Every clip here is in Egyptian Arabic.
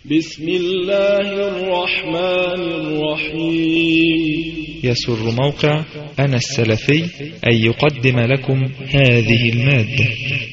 بسم الله الرحمن الرحيم يسر موقع أنا السلفي أن يقدم لكم هذه المادة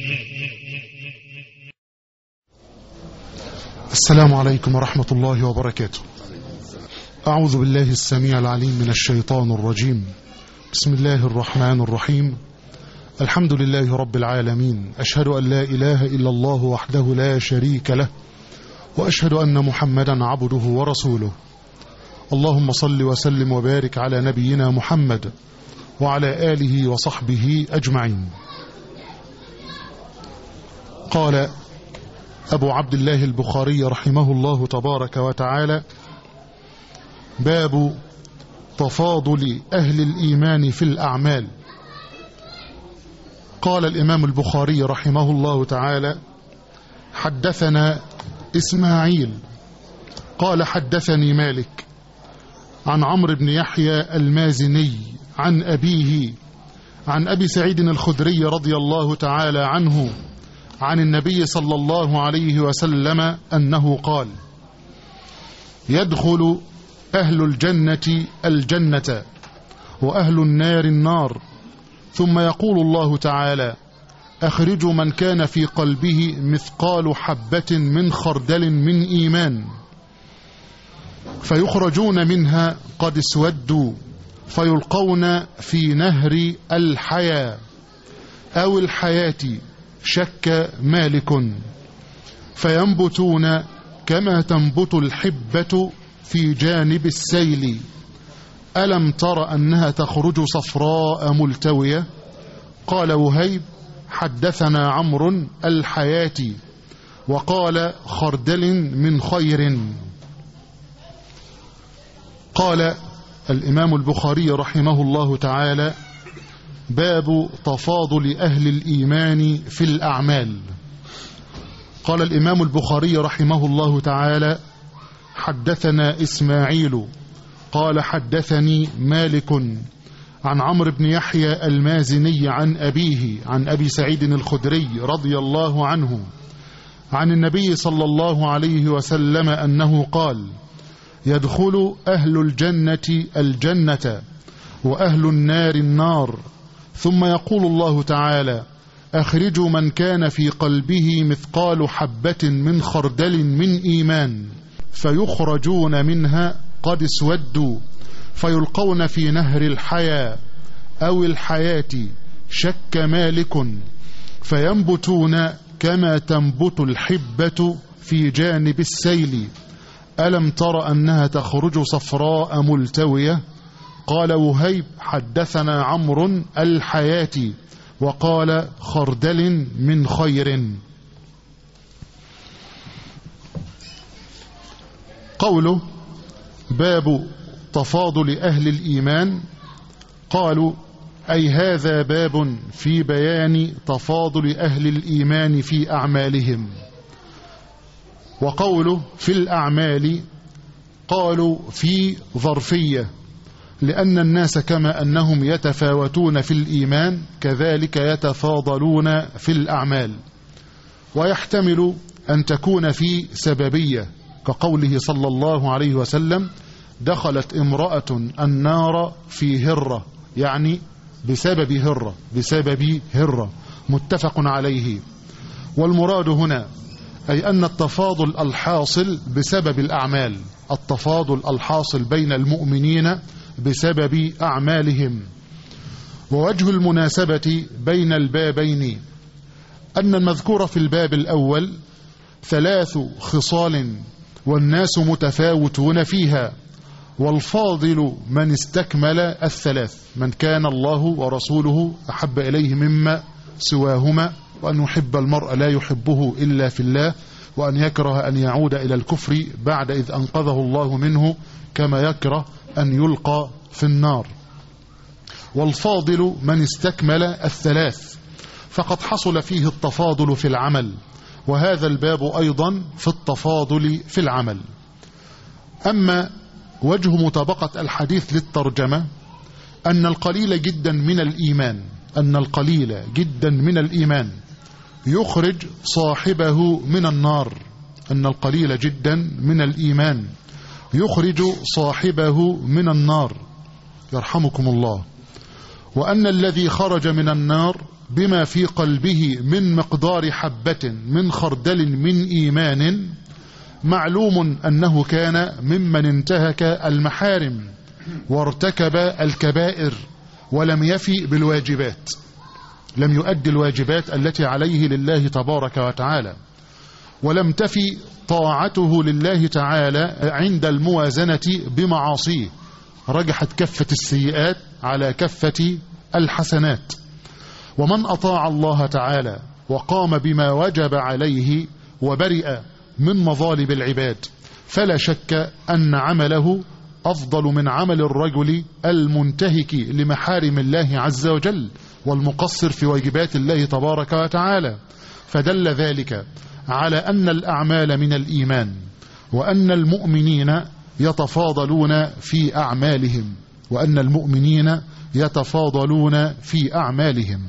السلام عليكم ورحمة الله وبركاته أعوذ بالله السميع العليم من الشيطان الرجيم بسم الله الرحمن الرحيم الحمد لله رب العالمين أشهد أن لا إله إلا الله وحده لا شريك له وأشهد أن محمدا عبده ورسوله اللهم صل وسلم وبارك على نبينا محمد وعلى آله وصحبه أجمعين قال أبو عبد الله البخاري رحمه الله تبارك وتعالى باب تفاضل أهل الإيمان في الأعمال قال الإمام البخاري رحمه الله تعالى حدثنا إسماعيل قال حدثني مالك عن عمرو بن يحيى المازني عن أبيه عن أبي سعيد الخدري رضي الله تعالى عنه عن النبي صلى الله عليه وسلم أنه قال يدخل أهل الجنة الجنة وأهل النار النار ثم يقول الله تعالى أخرجوا من كان في قلبه مثقال حبة من خردل من إيمان فيخرجون منها قد اسودوا فيلقون في نهر الحياة أو الحياة شك مالك فينبتون كما تنبت الحبة في جانب السيل ألم تر أنها تخرج صفراء ملتوية قال وهيب حدثنا عمرو الحياة وقال خردل من خير قال الإمام البخاري رحمه الله تعالى باب تفاضل أهل الإيمان في الأعمال قال الإمام البخاري رحمه الله تعالى حدثنا إسماعيل قال حدثني مالك عن عمرو بن يحيى المازني عن أبيه عن أبي سعيد الخدري رضي الله عنه عن النبي صلى الله عليه وسلم أنه قال يدخل أهل الجنة الجنة وأهل النار النار ثم يقول الله تعالى أخرجوا من كان في قلبه مثقال حبة من خردل من إيمان فيخرجون منها قد اسودوا فيلقون في نهر الحياة أو الحياة شك مالك فينبتون كما تنبت الحبة في جانب السيل ألم تر أنها تخرج صفراء ملتوية قال وهيب حدثنا عمرو الحياة وقال خردل من خير قوله باب تفاضل أهل الإيمان قالوا أي هذا باب في بيان تفاضل أهل الإيمان في أعمالهم وقوله في الأعمال قالوا في ظرفية لأن الناس كما أنهم يتفاوتون في الإيمان كذلك يتفاضلون في الأعمال ويحتمل أن تكون في سببية كقوله صلى الله عليه وسلم دخلت امرأة النار في هرة يعني بسبب هرة بسبب هرة متفق عليه والمراد هنا أي أن التفاضل الحاصل بسبب الأعمال التفاضل الحاصل بين المؤمنين بسبب أعمالهم ووجه المناسبة بين البابين أن المذكور في الباب الأول ثلاث خصال والناس متفاوتون فيها والفاضل من استكمل الثلاث من كان الله ورسوله أحب إليه مما سواهما وأن يحب المرء لا يحبه إلا في الله وأن يكره أن يعود إلى الكفر بعد إذ أنقذه الله منه كما يكره أن يلقى في النار والفاضل من استكمل الثلاث فقد حصل فيه التفاضل في العمل وهذا الباب أيضا في التفاضل في العمل أما وجه مطابقة الحديث للترجمة أن القليل جدا من الإيمان أن القليل جدا من الإيمان يخرج صاحبه من النار أن القليل جدا من الإيمان يخرج صاحبه من النار يرحمكم الله وأن الذي خرج من النار بما في قلبه من مقدار حبة من خردل من إيمان معلوم أنه كان ممن انتهك المحارم وارتكب الكبائر ولم يفي بالواجبات لم يؤدي الواجبات التي عليه لله تبارك وتعالى ولم تفي طاعته لله تعالى عند الموازنة بمعاصيه رجحت كفة السيئات على كفة الحسنات ومن أطاع الله تعالى وقام بما وجب عليه وبرئ من مظالم العباد فلا شك أن عمله أفضل من عمل الرجل المنتهك لمحارم الله عز وجل والمقصر في واجبات الله تبارك وتعالى فدل ذلك على أن الأعمال من الإيمان وأن المؤمنين يتفاضلون في أعمالهم وأن المؤمنين يتفاضلون في أعمالهم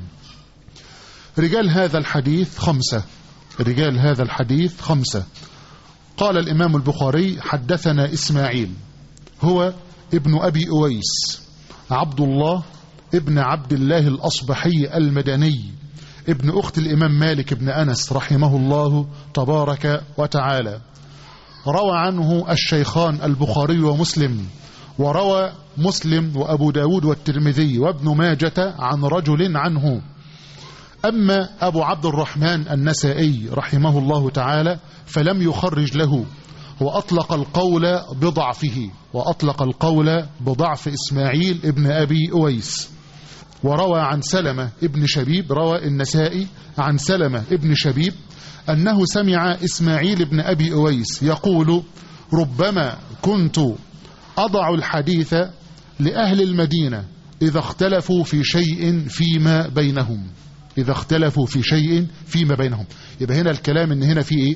رجال هذا الحديث خمسة رجال هذا الحديث خمسة قال الإمام البخاري حدثنا إسماعيل هو ابن أبي أويس عبد الله ابن عبد الله الأصبحي المدني ابن أخت الإمام مالك بن أنس رحمه الله تبارك وتعالى روى عنه الشيخان البخاري ومسلم وروى مسلم وأبو داود والترمذي وابن ماجة عن رجل عنه أما أبو عبد الرحمن النسائي رحمه الله تعالى فلم يخرج له وأطلق القول بضعفه وأطلق القول بضعف إسماعيل ابن أبي أويس وروى عن سلمة ابن شبيب روى النسائي عن سلمة ابن شبيب أنه سمع إسماعيل ابن أبي أويس يقول ربما كنت أضع الحديث لأهل المدينة إذا اختلفوا في شيء فيما بينهم إذا اختلفوا في شيء فيما بينهم يبقى هنا الكلام إن هنا في إيه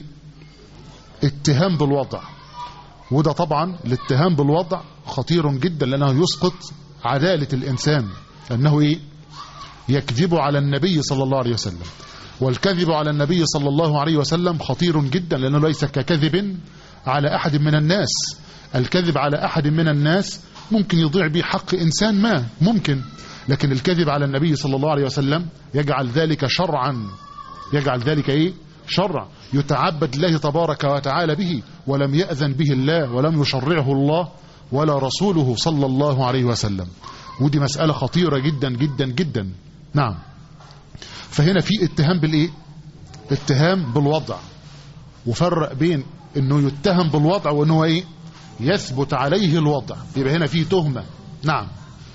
اتهام بالوضع وده طبعا الاتهام بالوضع خطير جدا لأنه يسقط عدالة الإنسان أنه إيه يكذب على النبي صلى الله عليه وسلم والكذب على النبي صلى الله عليه وسلم خطير جدا لأنه ليس ككذب على أحد من الناس الكذب على أحد من الناس ممكن يضيع به حق إنسان ما ممكن لكن الكذب على النبي صلى الله عليه وسلم يجعل ذلك شرعا يجعل ذلك إيه شرع يتعبد الله تبارك وتعالى به ولم يأذن به الله ولم يشرعه الله ولا رسوله صلى الله عليه وسلم ودي مسألة خطيرة جدا جدا جدا نعم فهنا في اتهام بالايه اتهام بالوضع وفرق بين انه يتهم بالوضع وانه ايه يثبت عليه الوضع يبقى هنا في تهمة نعم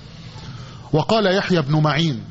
وقال يحيى بن معين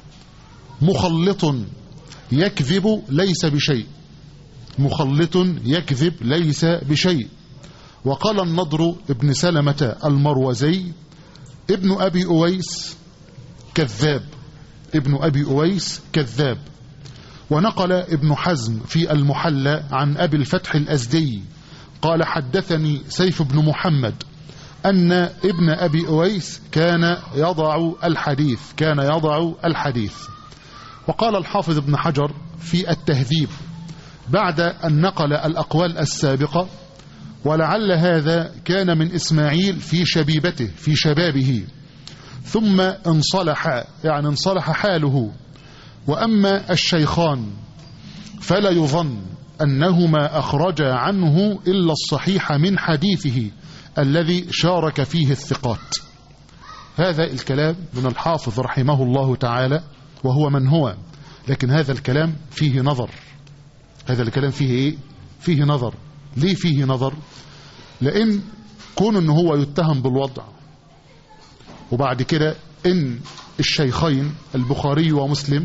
مخلط يكذب ليس بشيء مخلط يكذب ليس بشيء وقال النضر ابن سلمة المروزي ابن أبي أويس كذاب ابن أبي أويس كذاب ونقل ابن حزم في المحلى عن أبي الفتح الأزدي قال حدثني سيف بن محمد أن ابن أبي أويس كان يضع الحديث كان يضع الحديث وقال الحافظ ابن حجر في التهذيب بعد أن نقل الأقوال السابقة ولعل هذا كان من إسماعيل في شبيبته في شبابه ثم انصلح يعني انصلح حاله وأما الشيخان فلا يظن أنهما أخرجا عنه إلا الصحيح من حديثه الذي شارك فيه الثقات هذا الكلام من الحافظ رحمه الله تعالى وهو من هو لكن هذا الكلام فيه نظر هذا الكلام فيه ايه فيه نظر ليه فيه نظر لان كون ان هو يتهم بالوضع وبعد كده ان الشيخين البخاري ومسلم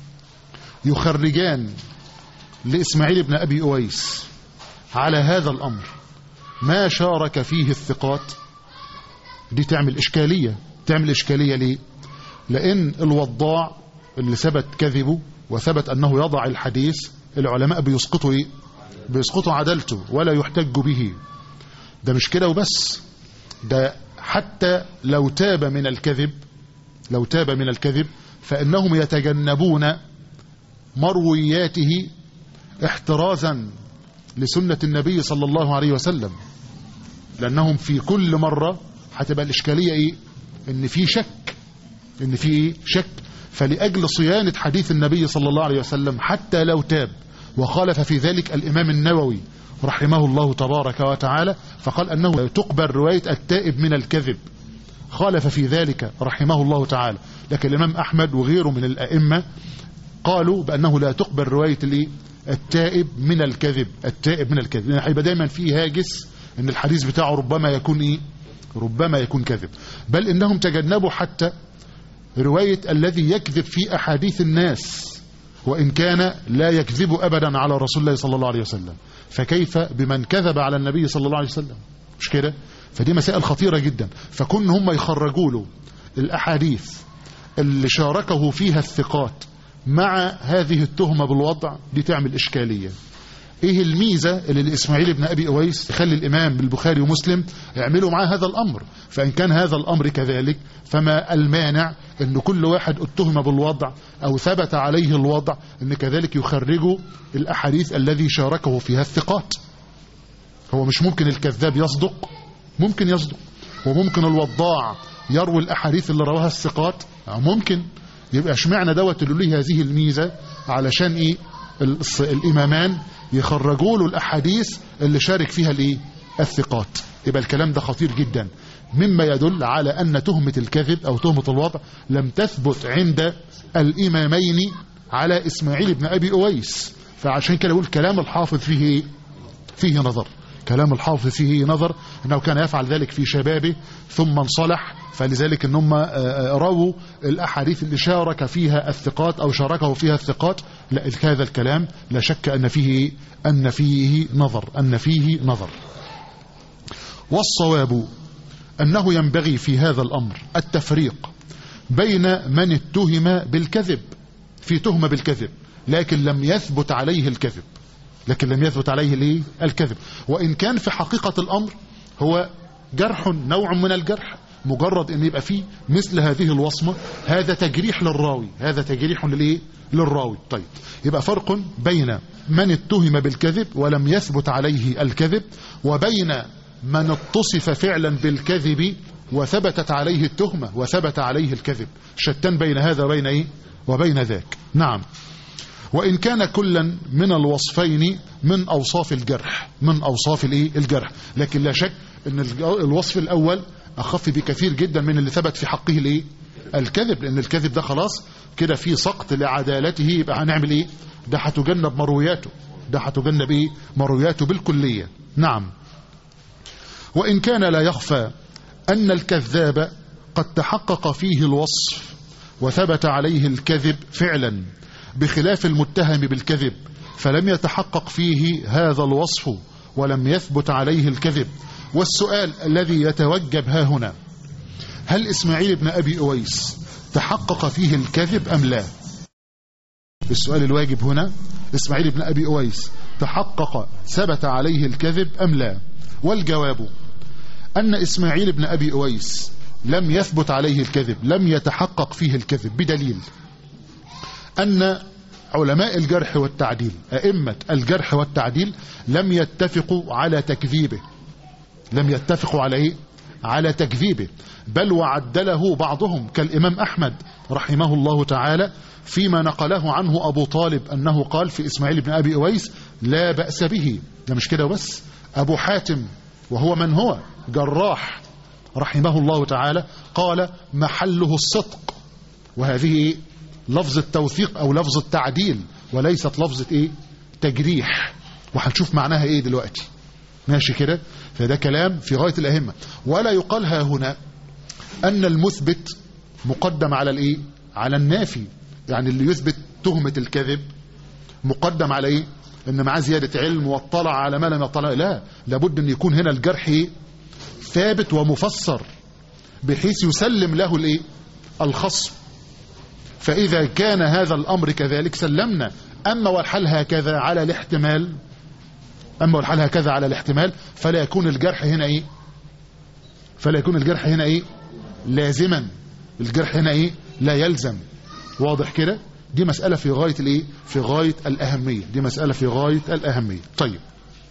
يخرجان لإسماعيل بن أبي أويس على هذا الأمر ما شارك فيه الثقات دي تعمل إشكالية تعمل إشكالية ليه لأن الوضاع اللي ثبت كذبه وثبت أنه يضع الحديث العلماء بيسقطوا إيه بيسقطوا عدالته ولا يحتج به ده مش كده وبس ده حتى لو تاب من الكذب لو تاب من الكذب فإنهم يتجنبون مروياته احترازا لسنة النبي صلى الله عليه وسلم لأنهم في كل مرة هتبقى الإشكالية إيه إن في شك إن في إيه؟ شك فلأجل صيانة حديث النبي صلى الله عليه وسلم حتى لو تاب وخالف في ذلك الإمام النووي رحمه الله تبارك وتعالى فقال أنه تقبل رواية التائب من الكذب خالف في ذلك رحمه الله تعالى لكن الإمام أحمد وغيره من الأئمة قالوا بأنه لا تقبل رواية الإيه؟ التائب من الكذب التائب من الكذب لأن هيبقى دايما فيه هاجس ان الحديث بتاعه ربما يكون ايه ربما يكون كذب بل انهم تجنبوا حتى رواية الذي يكذب في احاديث الناس وان كان لا يكذب ابدا على رسول الله صلى الله عليه وسلم فكيف بمن كذب على النبي صلى الله عليه وسلم مش كده فدي مسائل خطيرة جدا فكون هم يخرجوا له الاحاديث اللي شاركه فيها الثقات مع هذه التهمة بالوضع دي تعمل إشكالية ايه الميزة اللي لإسماعيل بن أبي أويس يخلي الإمام بالبخاري ومسلم يعملوا معاه هذا الأمر فإن كان هذا الأمر كذلك فما المانع أن كل واحد اتهم بالوضع أو ثبت عليه الوضع أن كذلك يخرجوا الأحاديث الذي شاركه فيها الثقات هو مش ممكن الكذاب يصدق ممكن يصدق وممكن الوضاع يروي الأحاديث اللي رواها الثقات ممكن يبقى اشمعنى دوت اللي له هذه الميزة علشان ايه الامامان يخرجوا له الاحاديث اللي شارك فيها الايه الثقات يبقى الكلام ده خطير جدا مما يدل على ان تهمة الكذب او تهمة الوضع لم تثبت عند الامامين على اسماعيل بن ابي اويس فعشان كده اقول كلام الحافظ فيه ايه فيه نظر كلام الحافظ فيه نظر أنه كان يفعل ذلك في شبابه ثم انصلح فلذلك ان هم رووا الأحاديث اللي شارك فيها الثقات أو شاركه فيها الثقات لا هذا الكلام لا شك أن فيه أن فيه نظر أن فيه نظر والصواب أنه ينبغي في هذا الأمر التفريق بين من اتهم بالكذب في تهمة بالكذب لكن لم يثبت عليه الكذب لكن لم يثبت عليه الايه الكذب وان كان في حقيقة الامر هو جرح نوع من الجرح مجرد ان يبقى فيه مثل هذه الوصمة هذا تجريح للراوي هذا تجريح للايه للراوي طيب يبقى فرق بين من اتهم بالكذب ولم يثبت عليه الكذب وبين من اتصف فعلا بالكذب وثبتت عليه التهمة وثبت عليه الكذب شتان بين هذا وبين ايه وبين ذاك نعم وإن كان كلا من الوصفين من أوصاف الجرح من أوصاف الإيه الجرح لكن لا شك أن الوصف الأول أخف بكثير جدا من اللي ثبت في حقه الإيه الكذب لأن الكذب ده خلاص كده في سقط لعدالته يبقى هنعمل إيه ده هتجنب مروياته ده هتجنب إيه مروياته بالكلية نعم وإن كان لا يخفى أن الكذاب قد تحقق فيه الوصف وثبت عليه الكذب فعلا بخلاف المتهم بالكذب فلم يتحقق فيه هذا الوصف ولم يثبت عليه الكذب والسؤال الذي يتوجب ها هنا هل إسماعيل بن أبي أويس تحقق فيه الكذب أم لا السؤال الواجب هنا إسماعيل بن أبي أويس تحقق ثبت عليه الكذب أم لا والجواب أن إسماعيل بن أبي أويس لم يثبت عليه الكذب لم يتحقق فيه الكذب بدليل أن علماء الجرح والتعديل أئمة الجرح والتعديل لم يتفقوا على تكذيبه لم يتفقوا على إيه؟ على تكذيبه بل وعدله بعضهم كالإمام أحمد رحمه الله تعالى فيما نقله عنه أبو طالب أنه قال في إسماعيل بن أبي أويس لا بأس به ده مش كده بس أبو حاتم وهو من هو جراح رحمه الله تعالى قال محله الصدق وهذه إيه؟ لفظ التوثيق او لفظ التعديل وليست لفظة ايه تجريح وهنشوف معناها ايه دلوقتي ماشي كده فده كلام في غاية الاهمة ولا يقال ها هنا ان المثبت مقدم على الايه على النافي يعني اللي يثبت تهمة الكذب مقدم على ايه ان معاه زيادة علم واطلع على ما لم يطلع لا لابد ان يكون هنا الجرح ايه ثابت ومفسر بحيث يسلم له الايه الخصم فإذا كان هذا الأمر كذلك سلمنا أما والحال هكذا على الاحتمال أما والحال هكذا على الاحتمال فلا يكون الجرح هنا إيه فلا يكون الجرح هنا إيه لازما الجرح هنا إيه لا يلزم واضح كده دي مسألة في غاية الإيه في غاية الأهمية دي مسألة في غاية الأهمية طيب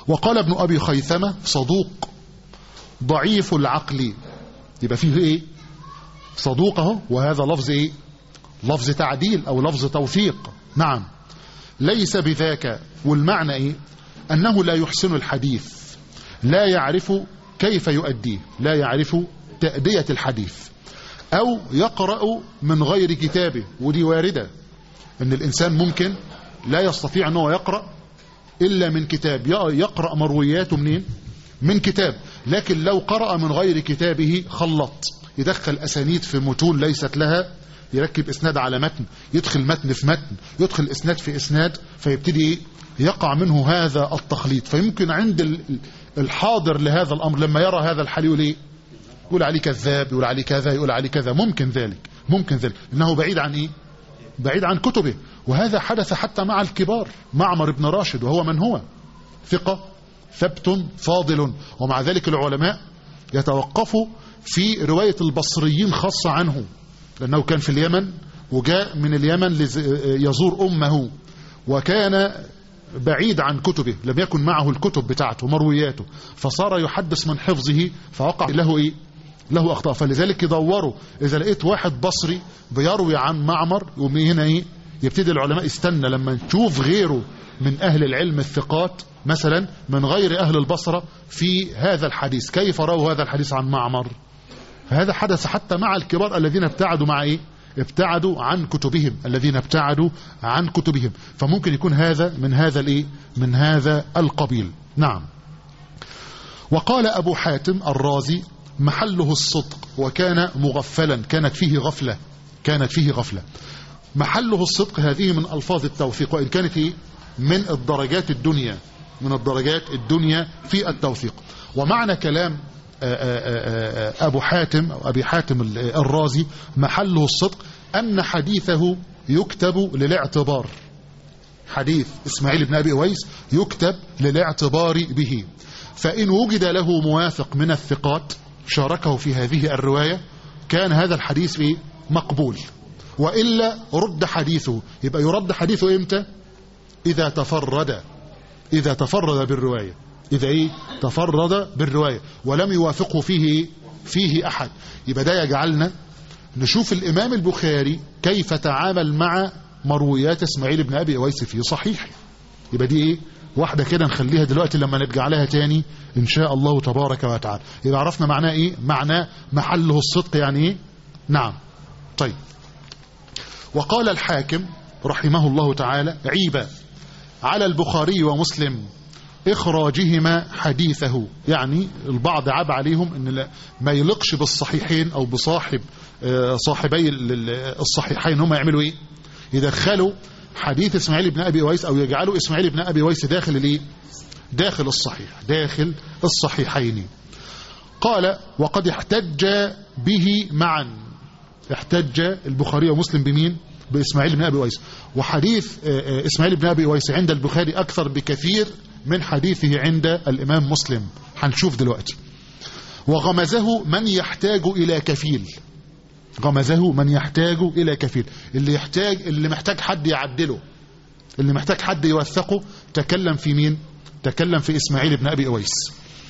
وقال ابن أبي خيثمة صدوق ضعيف العقل يبقى فيه ايه صدوق اهو وهذا لفظ ايه لفظ تعديل او لفظ توثيق نعم ليس بذاك والمعنى ايه انه لا يحسن الحديث لا يعرف كيف يؤديه لا يعرف تأدية الحديث او يقرأ من غير كتابه ودي واردة ان الانسان ممكن لا يستطيع انه يقرأ الا من كتاب يقرأ مروياته منين من كتاب لكن لو قرأ من غير كتابه خلط يدخل أسانيد في متون ليست لها يركب إسناد على متن يدخل متن في متن يدخل إسناد في إسناد فيبتدي يقع منه هذا التخليط فيمكن عند الحاضر لهذا الأمر لما يرى هذا الحال يقول إيه يقول عليه كذاب يقول عليه كذا يقول عليه كذا ممكن ذلك ممكن ذلك إنه بعيد عن إيه بعيد عن كتبه وهذا حدث حتى مع الكبار معمر بن راشد وهو من هو ثقة ثبت فاضل ومع ذلك العلماء يتوقفوا في رواية البصريين خاصة عنه لأنه كان في اليمن وجاء من اليمن يزور أمه وكان بعيد عن كتبه لم يكن معه الكتب بتاعته مروياته فصار يحدث من حفظه فوقع له إيه له أخطاء فلذلك يدوروا إذا لقيت واحد بصري بيروي عن معمر يقوم هنا إيه يبتدي العلماء استنى لما نشوف غيره من أهل العلم الثقات مثلا من غير أهل البصرة في هذا الحديث كيف رأوا هذا الحديث عن معمر فهذا حدث حتى مع الكبار الذين ابتعدوا مع إيه ابتعدوا عن كتبهم الذين ابتعدوا عن كتبهم فممكن يكون هذا من هذا الايه من هذا القبيل نعم وقال أبو حاتم الرازي محله الصدق وكان مغفلا كانت فيه غفلة كانت فيه غفلة محله الصدق هذه من ألفاظ التوثيق وإن كانت إيه من الدرجات الدنيا من الدرجات الدنيا في التوثيق ومعنى كلام أبو حاتم أو أبي حاتم الرازي محله الصدق أن حديثه يكتب للاعتبار حديث إسماعيل بن أبي أويس يكتب للاعتبار به فإن وجد له موافق من الثقات شاركه في هذه الرواية كان هذا الحديث إيه؟ مقبول وإلا رد حديثه يبقى يرد حديثه إمتى إذا تفرد إذا تفرد بالرواية إذا إيه تفرد بالرواية ولم يوافقه فيه فيه أحد يبقى ده يجعلنا نشوف الإمام البخاري كيف تعامل مع مرويات اسماعيل بن أبي أويس في صحيح يبقى دي إيه واحدة كده نخليها دلوقتي لما نرجع عليها تاني إن شاء الله تبارك وتعالى يبقى عرفنا معناه إيه معناه محله الصدق يعني إيه نعم طيب وقال الحاكم رحمه الله تعالى عيبا على البخاري ومسلم إخراجهما حديثه يعني البعض عاب عليهم أن لا ما يلقش بالصحيحين أو بصاحب صاحبي الصحيحين هم يعملوا إيه يدخلوا حديث إسماعيل بن أبي ويس أو يجعلوا إسماعيل بن أبي ويس داخل الإيه داخل الصحيح داخل الصحيحين قال وقد احتج به معا احتج البخاري ومسلم بمين بإسماعيل بن أبي ويس وحديث إسماعيل بن أبي ويس عند البخاري أكثر بكثير من حديثه عند الإمام مسلم هنشوف دلوقتي وغمزه من يحتاج إلى كفيل غمزه من يحتاج إلى كفيل اللي يحتاج اللي محتاج حد يعدله اللي محتاج حد يوثقه تكلم في مين تكلم في إسماعيل بن أبي أويس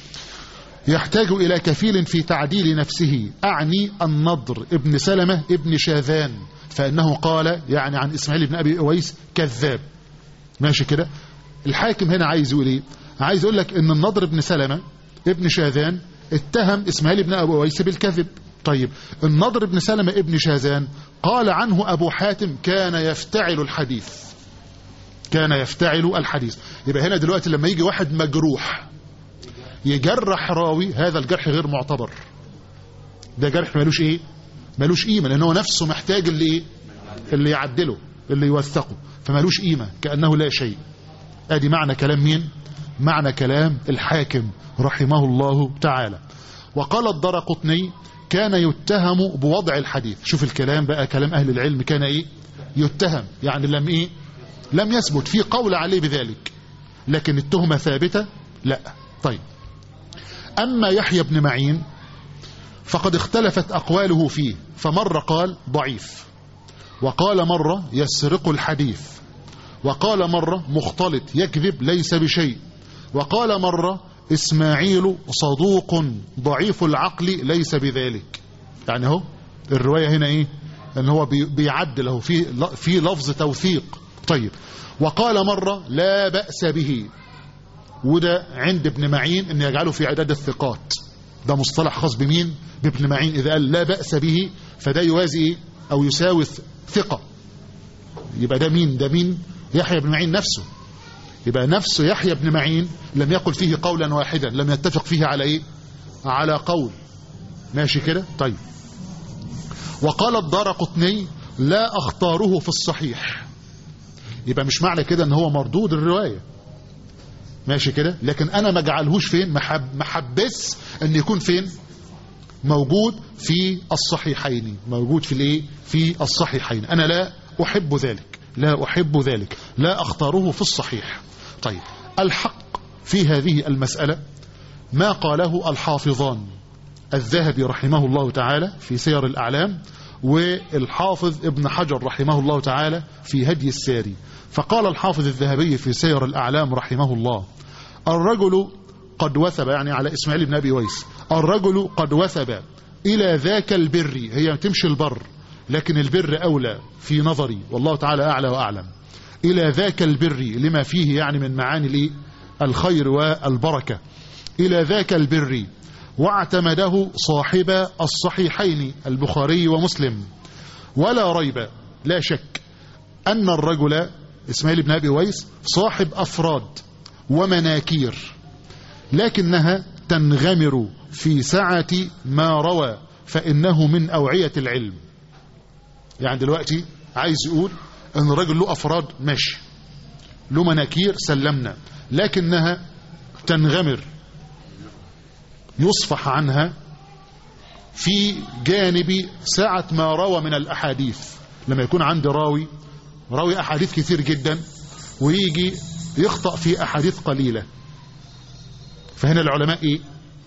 يحتاج إلى كفيل في تعديل نفسه أعني النضر ابن سلمة ابن شاذان فإنه قال يعني عن إسماعيل بن أبي أويس كذاب ماشي كده الحاكم هنا عايز يقول ايه عايز يقول لك ان النضر بن سلمة ابن شاذان اتهم اسماعيل بن ابو ويس بالكذب طيب النضر بن سلمة ابن شاذان قال عنه ابو حاتم كان يفتعل الحديث كان يفتعل الحديث يبقى هنا دلوقتي لما يجي واحد مجروح يجرح راوي هذا الجرح غير معتبر ده جرح ملوش ايه ملوش قيمه لان هو نفسه محتاج اللي ايه اللي يعدله اللي يوثقه فملوش قيمه كانه لا شيء ادي معنى كلام مين معنى كلام الحاكم رحمه الله تعالى وقال الدرقطني كان يتهم بوضع الحديث شوف الكلام بقى كلام أهل العلم كان إيه يتهم يعني لم إيه لم يثبت في قول عليه بذلك لكن التهمة ثابتة لا طيب أما يحيى بن معين فقد اختلفت أقواله فيه فمر قال ضعيف وقال مرة يسرق الحديث وقال مرة مختلط يكذب ليس بشيء وقال مرة إسماعيل صدوق ضعيف العقل ليس بذلك يعني هو الرواية هنا إيه أن هو بي- بيعدل هو في في لفظ توثيق طيب وقال مرة لا بأس به وده عند ابن معين أن يجعله في عداد الثقات ده مصطلح خاص بمين بابن معين إذا قال لا بأس به فده يوازي إيه؟ أو يساوي ثقة يبقى ده مين ده مين يحيى بن معين نفسه يبقى نفسه يحيى بن معين لم يقل فيه قولا واحدا لم يتفق فيه على ايه على قول ماشي كده طيب وقال الدار قطني لا اختاره في الصحيح يبقى مش معنى كده ان هو مردود الرواية ماشي كده لكن انا ما جعلهوش فين محب محبس ان يكون فين موجود في الصحيحين موجود في الايه في الصحيحين انا لا احب ذلك لا احب ذلك لا اختاره في الصحيح طيب الحق في هذه المسألة ما قاله الحافظان الذهبي رحمه الله تعالى في سير الأعلام والحافظ ابن حجر رحمه الله تعالى في هدي الساري فقال الحافظ الذهبي في سير الأعلام رحمه الله الرجل قد وثب يعني على إسماعيل بن أبي ويس الرجل قد وثب إلى ذاك البر هي تمشي البر لكن البر أولى في نظري والله تعالى أعلى وأعلم إلى ذاك البر لما فيه يعني من معاني الإيه؟ الخير والبركة إلى ذاك البر واعتمده صاحب الصحيحين البخاري ومسلم ولا ريب لا شك أن الرجل إسماعيل بن أبي ويس صاحب أفراد ومناكير لكنها تنغمر في سعة ما روى فإنه من أوعية العلم يعني دلوقتي عايز يقول أن الرجل له أفراد ماشي له مناكير سلمنا لكنها تنغمر يصفح عنها في جانب سعة ما روى من الأحاديث لما يكون عندي راوي راوي أحاديث كثير جدا ويجي يخطأ في أحاديث قليلة فهنا العلماء إيه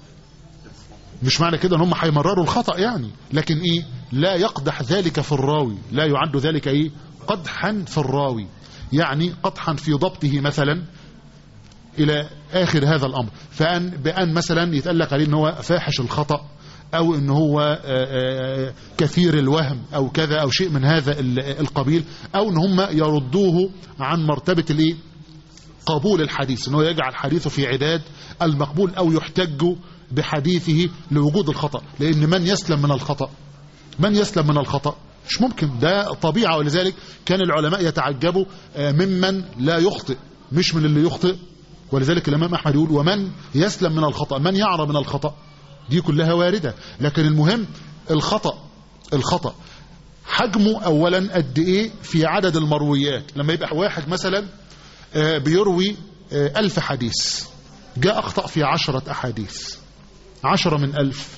مش معنى كده ان هم هيمرروا الخطأ يعني لكن ايه لا يقدح ذلك في الراوي لا يعد ذلك ايه قدحا في الراوي يعني قدحا في ضبطه مثلا الى اخر هذا الامر فان بان مثلا يتقلق عليه ان هو فاحش الخطأ او ان هو آآ آآ كثير الوهم او كذا او شيء من هذا القبيل او ان هم يردوه عن مرتبة الايه قبول الحديث ان هو يجعل حديثه في عداد المقبول او يحتج بحديثه لوجود الخطأ لان من يسلم من الخطأ من يسلم من الخطأ مش ممكن ده طبيعة ولذلك كان العلماء يتعجبوا ممن لا يخطئ مش من اللي يخطئ ولذلك الامام احمد يقول ومن يسلم من الخطأ من يعرى من الخطأ دي كلها واردة لكن المهم الخطأ الخطأ حجمه اولا قد ايه في عدد المرويات لما يبقى واحد مثلا بيروي ألف حديث جاء أخطأ في عشرة أحاديث عشرة من ألف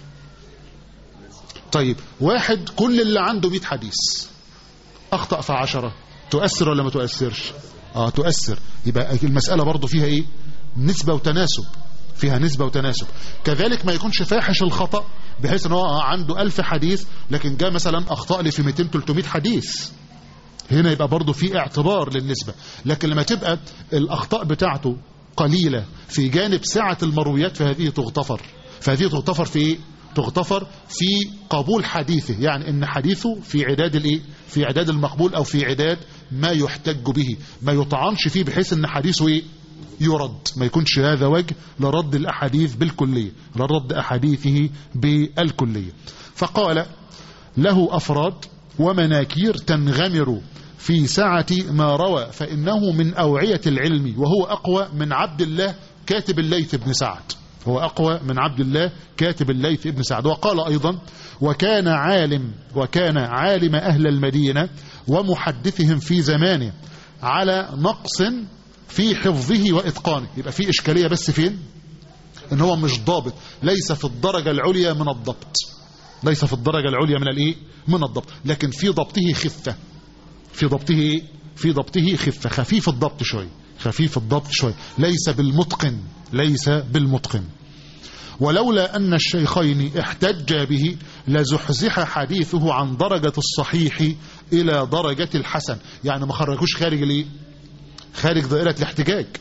طيب واحد كل اللي عنده مئة حديث أخطأ في عشرة تؤثر ولا ما تؤثرش آه تؤثر يبقى المسألة برضو فيها إيه نسبة وتناسب فيها نسبة وتناسب كذلك ما يكونش فاحش الخطأ بحيث ان هو عنده ألف حديث لكن جاء مثلا أخطأ لي في 200-300 حديث هنا يبقى برضو في اعتبار للنسبة لكن لما تبقى الأخطاء بتاعته قليلة في جانب سعة المرويات فهذه تغتفر فهذه تغتفر في ايه تغتفر في قبول حديثه يعني ان حديثه في عداد الايه في عداد المقبول او في عداد ما يحتج به ما يطعنش فيه بحيث ان حديثه ايه يرد ما يكونش هذا وجه لرد الاحاديث بالكلية لرد احاديثه بالكلية فقال له افراد ومناكير تنغمر في سعة ما روى فإنه من أوعية العلم وهو أقوى من عبد الله كاتب الليث بن سعد هو أقوى من عبد الله كاتب الليث بن سعد وقال أيضا وكان عالم وكان عالم أهل المدينة ومحدثهم في زمانه على نقص في حفظه وإتقانه يبقى في إشكالية بس فين إن هو مش ضابط ليس في الدرجة العليا من الضبط ليس في الدرجة العليا من الإيه من الضبط لكن في ضبطه خفة في ضبطه ايه في ضبطه خفة خفيف الضبط شوي خفيف الضبط شوي ليس بالمتقن ليس بالمتقن ولولا أن الشيخين احتجا به لزحزح حديثه عن درجة الصحيح إلى درجة الحسن يعني ما خرجوش خارج الايه خارج دائرة الاحتجاج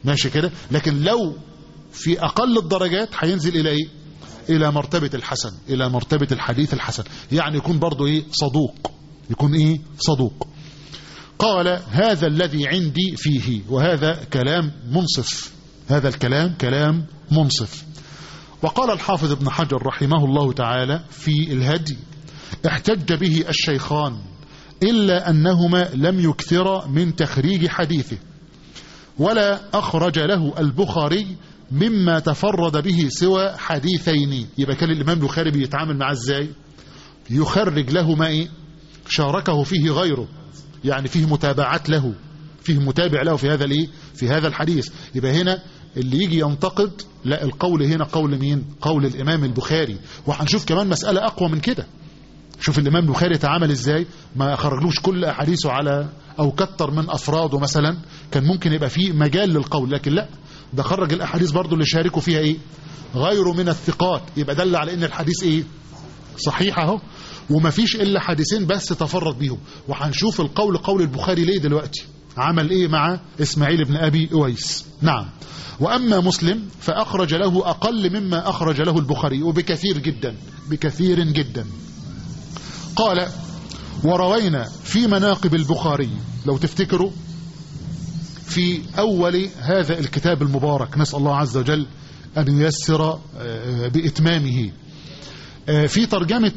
ماشي كده لكن لو في أقل الدرجات هينزل إلى إيه إلى مرتبة الحسن إلى مرتبة الحديث الحسن يعني يكون برضو إيه صدوق يكون إيه صدوق قال هذا الذي عندي فيه وهذا كلام منصف هذا الكلام كلام منصف وقال الحافظ ابن حجر رحمه الله تعالى في الهدي احتج به الشيخان إلا أنهما لم يكثرا من تخريج حديثه ولا أخرج له البخاري مما تفرد به سوى حديثين يبقى كان الإمام البخاري بيتعامل معاه ازاي يخرج له ما إيه شاركه فيه غيره يعني فيه متابعات له فيه متابع له في هذا الايه في هذا الحديث يبقى هنا اللي يجي ينتقد لا القول هنا قول مين قول الإمام البخاري وهنشوف كمان مسألة أقوى من كده شوف الإمام البخاري تعامل إزاي ما خرجلوش كل أحاديثه على أو كتر من أفراده مثلا كان ممكن يبقى فيه مجال للقول لكن لا ده خرج الأحاديث برضو اللي شاركوا فيها إيه غيره من الثقات يبقى دل على إن الحديث إيه صحيح اهو ومفيش إلا حديثين بس تفرد بيهم وهنشوف القول قول البخاري ليه دلوقتي عمل إيه مع إسماعيل بن أبي أويس نعم وأما مسلم فأخرج له أقل مما أخرج له البخاري وبكثير جدا بكثير جدا قال وروينا في مناقب البخاري لو تفتكروا في أول هذا الكتاب المبارك نسأل الله عز وجل أن ييسر بإتمامه في ترجمة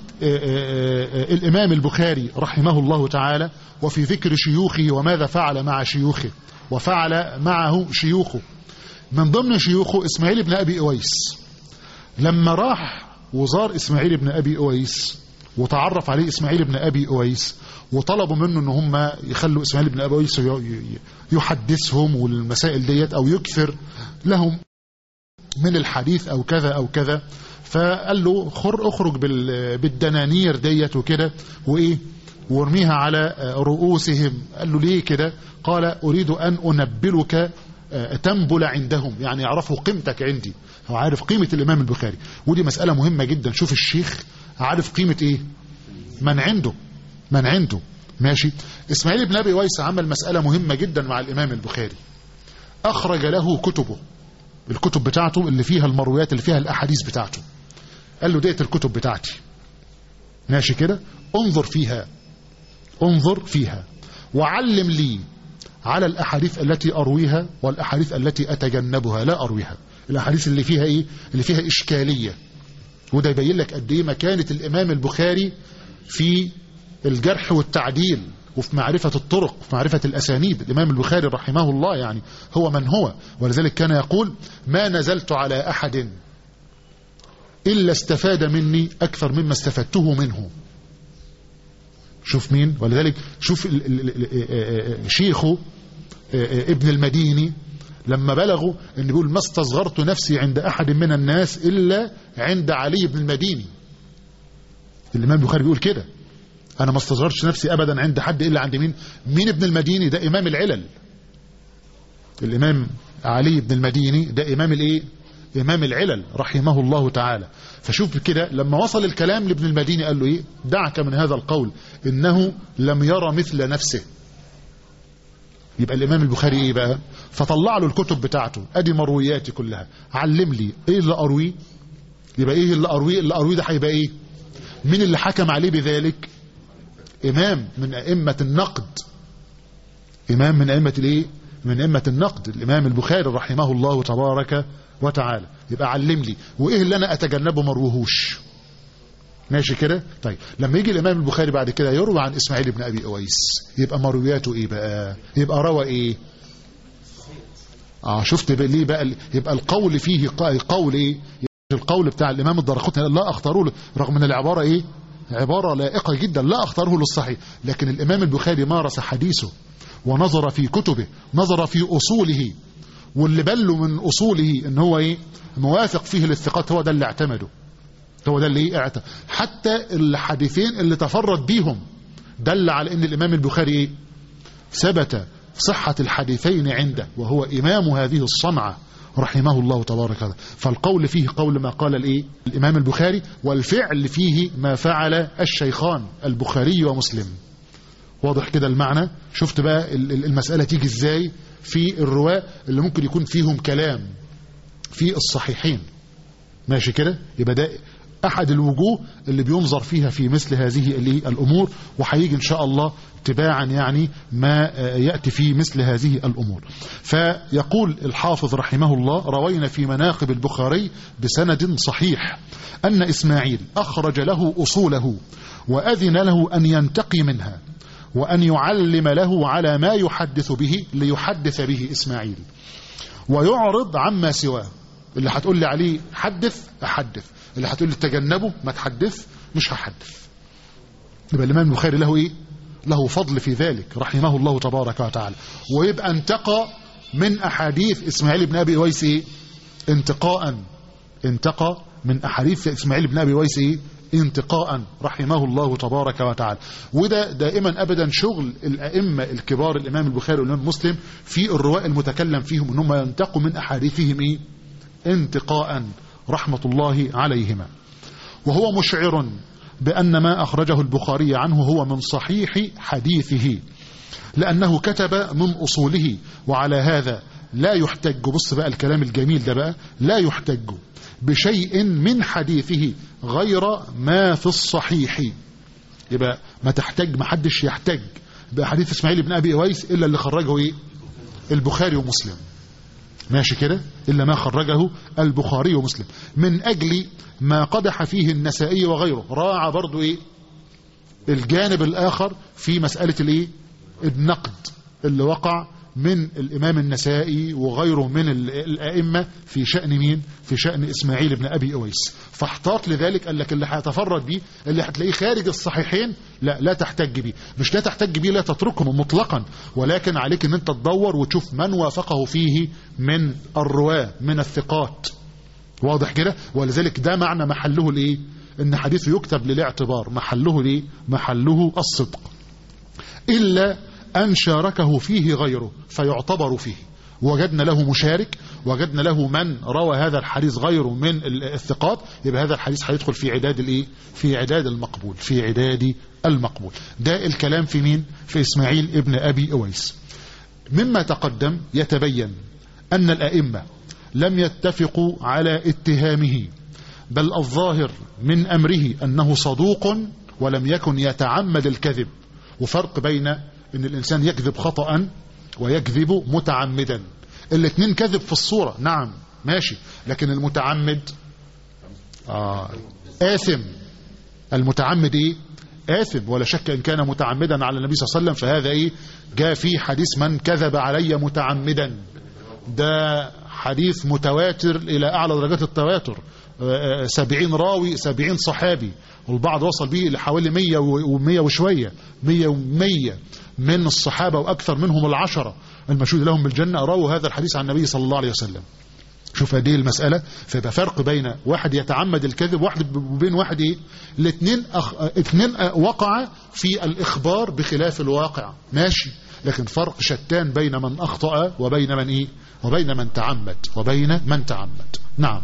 الإمام البخاري رحمه الله تعالى وفي ذكر شيوخه وماذا فعل مع شيوخه وفعل معه شيوخه من ضمن شيوخه إسماعيل بن أبي أويس لما راح وزار إسماعيل بن أبي أويس وتعرف عليه إسماعيل بن أبي أويس وطلبوا منه ان هم يخلوا إسماعيل بن أبي أويس يحدثهم والمسائل ديت أو يكثر لهم من الحديث أو كذا أو كذا فقال له خر اخرج بالدنانير ديت وكده وإيه وارميها على رؤوسهم قال له ليه كده قال أريد أن أنبلك تنبل عندهم يعني يعرفوا قيمتك عندي هو عارف قيمة الإمام البخاري ودي مسألة مهمة جدا شوف الشيخ عارف قيمة إيه من عنده من عنده ماشي إسماعيل بن أبي ويس عمل مسألة مهمة جدا مع الإمام البخاري أخرج له كتبه الكتب بتاعته اللي فيها المرويات اللي فيها الأحاديث بتاعته قال له ديت الكتب بتاعتي ماشي كده انظر فيها انظر فيها وعلم لي على الأحاديث التي أرويها والأحاديث التي أتجنبها لا أرويها الأحاديث اللي فيها إيه اللي فيها إشكالية وده يبين لك قد إيه مكانة الإمام البخاري في الجرح والتعديل وفي معرفة الطرق وفي معرفة الأسانيد الإمام البخاري رحمه الله يعني هو من هو ولذلك كان يقول ما نزلت على أحد إلا استفاد مني أكثر مما استفدته منه شوف مين ولذلك شوف شيخه ابن المديني لما بلغوا ان بيقول ما استصغرت نفسي عند احد من الناس الا عند علي بن المديني الامام البخاري بيقول كده انا ما استصغرتش نفسي ابدا عند حد الا عند مين مين ابن المديني ده امام العلل الامام علي بن المديني ده امام الايه امام العلل رحمه الله تعالى فشوف كده لما وصل الكلام لابن المديني قال له ايه دعك من هذا القول انه لم يرى مثل نفسه يبقى الامام البخاري ايه بقى فطلع له الكتب بتاعته ادي مروياتي كلها علم لي ايه اللي ارويه يبقى ايه اللي ارويه اللي ارويه ده هيبقى ايه مين اللي حكم عليه بذلك امام من ائمه النقد امام من ائمه الايه من ائمه النقد الامام البخاري رحمه الله تبارك وتعالى يبقى علم لي وايه اللي انا اتجنبه ما اروهوش ماشي كده طيب لما يجي الامام البخاري بعد كده يروي عن اسماعيل بن ابي اويس يبقى مروياته ايه بقى يبقى روى ايه اه شفت بقى ليه بقى يبقى القول فيه قول ايه القول بتاع الامام الدرقطني لا اختاره له رغم ان العباره ايه عباره لائقه جدا لا اختاره للصحيح لكن الامام البخاري مارس حديثه ونظر في كتبه نظر في اصوله واللي بله من اصوله ان هو ايه موافق فيه للثقات هو ده اللي اعتمده هو ده اللي ايه اعتمد حتى الحديثين اللي تفرد بيهم دل على ان الامام البخاري ايه ثبت صحة الحديثين عنده وهو امام هذه الصنعة رحمه الله تبارك وتعالى فالقول فيه قول ما قال الايه الامام البخاري والفعل فيه ما فعل الشيخان البخاري ومسلم واضح كده المعنى شفت بقى المسألة تيجي ازاي في الرواة اللي ممكن يكون فيهم كلام في الصحيحين ماشي كده يبقى ده أحد الوجوه اللي بينظر فيها في مثل هذه الأمور وهيجي إن شاء الله تباعا يعني ما يأتي في مثل هذه الأمور فيقول الحافظ رحمه الله روينا في مناقب البخاري بسند صحيح أن إسماعيل أخرج له أصوله وأذن له أن ينتقي منها وأن يعلم له على ما يحدث به ليحدث به إسماعيل ويعرض عما سواه اللي هتقول لي عليه حدث أحدث اللي هتقول لي تجنبه ما تحدث مش هحدث يبقى الإمام البخاري له إيه له فضل في ذلك رحمه الله تبارك وتعالى ويبقى انتقى من أحاديث إسماعيل بن أبي ويس إيه انتقاء انتقى من أحاديث إسماعيل بن أبي ويس إيه انتقاء رحمه الله تبارك وتعالى وده دائما أبدا شغل الأئمة الكبار الإمام البخاري والإمام مسلم في الرواء المتكلم فيهم أنهم ينتقوا من أحاديثهم إيه انتقاء رحمة الله عليهما وهو مشعر بأن ما أخرجه البخاري عنه هو من صحيح حديثه لأنه كتب من أصوله وعلى هذا لا يحتج بص بقى الكلام الجميل ده بقى لا يحتج بشيء من حديثه غير ما في الصحيح يبقى ما تحتج ما حدش يحتج بحديث اسماعيل بن أبي أويس إلا اللي خرجه إيه البخاري ومسلم ماشي كده إلا ما خرجه البخاري ومسلم من أجل ما قدح فيه النسائي وغيره راعى برضو إيه الجانب الآخر في مسألة الإيه النقد اللي وقع من الإمام النسائي وغيره من الأئمة في شأن مين في شأن إسماعيل بن أبي أويس فاحتاط لذلك قال لك اللي هيتفرد بيه اللي هتلاقيه خارج الصحيحين لا لا تحتج بيه مش لا تحتج بيه لا تتركه مطلقا ولكن عليك ان انت تدور وتشوف من وافقه فيه من الرواة من الثقات واضح كده ولذلك ده معنى محله الايه ان حديثه يكتب للاعتبار محله الايه محله الصدق إلا أن شاركه فيه غيره فيعتبر فيه وجدنا له مشارك وجدنا له من روى هذا الحديث غيره من الثقات يبقى هذا الحديث هيدخل في عداد الايه في عداد المقبول في عداد المقبول ده الكلام في مين في اسماعيل ابن ابي اويس مما تقدم يتبين ان الائمه لم يتفقوا على اتهامه بل الظاهر من امره انه صدوق ولم يكن يتعمد الكذب وفرق بين ان الانسان يكذب خطأ ويكذب متعمدا الاثنين كذب في الصورة نعم ماشي لكن المتعمد آه آثم المتعمد ايه آثم ولا شك إن كان متعمدا على النبي صلى الله عليه وسلم فهذا ايه جاء في حديث من كذب علي متعمدا ده حديث متواتر إلى أعلى درجات التواتر سبعين راوي سبعين صحابي والبعض وصل به لحوالي مية ومية وشوية مية ومية من الصحابة وأكثر منهم العشرة المشهود لهم بالجنة رووا هذا الحديث عن النبي صلى الله عليه وسلم شوف هذه المسألة فيبقى فرق بين واحد يتعمد الكذب واحد وبين واحد ايه الاثنين أخ... اثنين وقع في الإخبار بخلاف الواقع ماشي لكن فرق شتان بين من أخطأ وبين من ايه وبين من تعمد وبين من تعمد نعم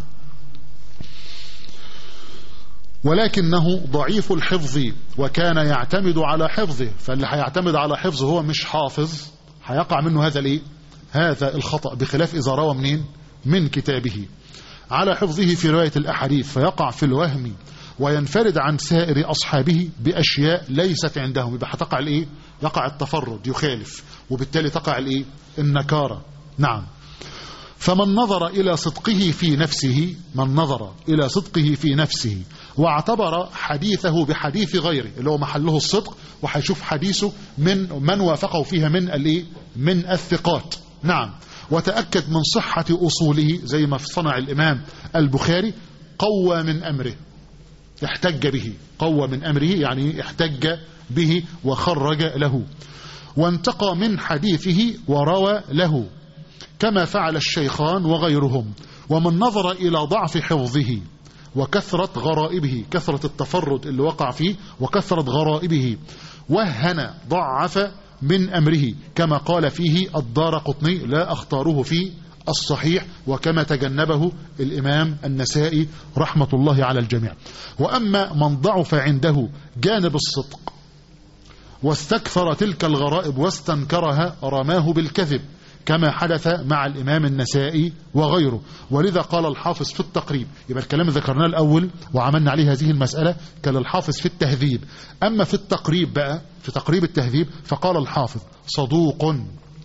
ولكنه ضعيف الحفظ وكان يعتمد على حفظه فاللي هيعتمد على حفظه هو مش حافظ هيقع منه هذا الايه هذا الخطأ بخلاف إذا روى منين من كتابه على حفظه في رواية الأحاديث فيقع في الوهم وينفرد عن سائر أصحابه بأشياء ليست عندهم يبقى هتقع الايه يقع التفرد يخالف وبالتالي تقع الايه النكارة نعم فمن نظر إلى صدقه في نفسه من نظر إلى صدقه في نفسه واعتبر حديثه بحديث غيره اللي هو محله الصدق وهيشوف حديثه من من وافقه فيها من الايه من الثقات نعم وتأكد من صحة أصوله زي ما صنع الإمام البخاري قوى من أمره احتج به قوى من أمره يعني احتج به وخرج له وانتقى من حديثه وروى له كما فعل الشيخان وغيرهم ومن نظر إلى ضعف حفظه وكثرة غرائبه كثرة التفرد اللي وقع فيه وكثرة غرائبه وهن ضعف من أمره كما قال فيه الدار قطني لا أختاره في الصحيح وكما تجنبه الإمام النسائي رحمة الله على الجميع وأما من ضعف عنده جانب الصدق واستكثر تلك الغرائب واستنكرها رماه بالكذب كما حدث مع الإمام النسائي وغيره ولذا قال الحافظ في التقريب يبقى الكلام اللي ذكرناه الأول وعملنا عليه هذه المسألة كان الحافظ في التهذيب أما في التقريب بقى في تقريب التهذيب فقال الحافظ صدوق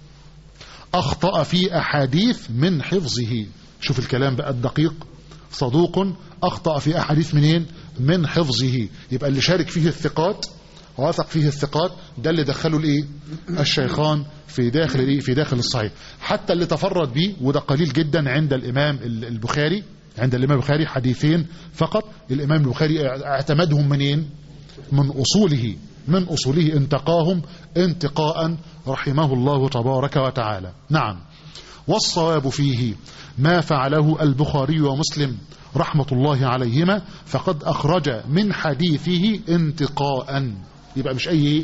أخطأ في أحاديث من حفظه شوف الكلام بقى الدقيق صدوق أخطأ في أحاديث منين من حفظه يبقى اللي شارك فيه الثقات وثق فيه الثقات ده اللي دخلوا الايه الشيخان في داخل الايه في داخل الصحيح حتى اللي تفرد به وده قليل جدا عند الامام البخاري عند الامام البخاري حديثين فقط الامام البخاري اعتمدهم منين من اصوله من اصوله انتقاهم انتقاء رحمه الله تبارك وتعالى نعم والصواب فيه ما فعله البخاري ومسلم رحمة الله عليهما فقد أخرج من حديثه انتقاء يبقى مش أي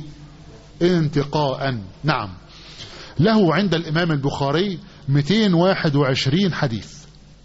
انتقاء نعم له عند الإمام البخاري 221 حديث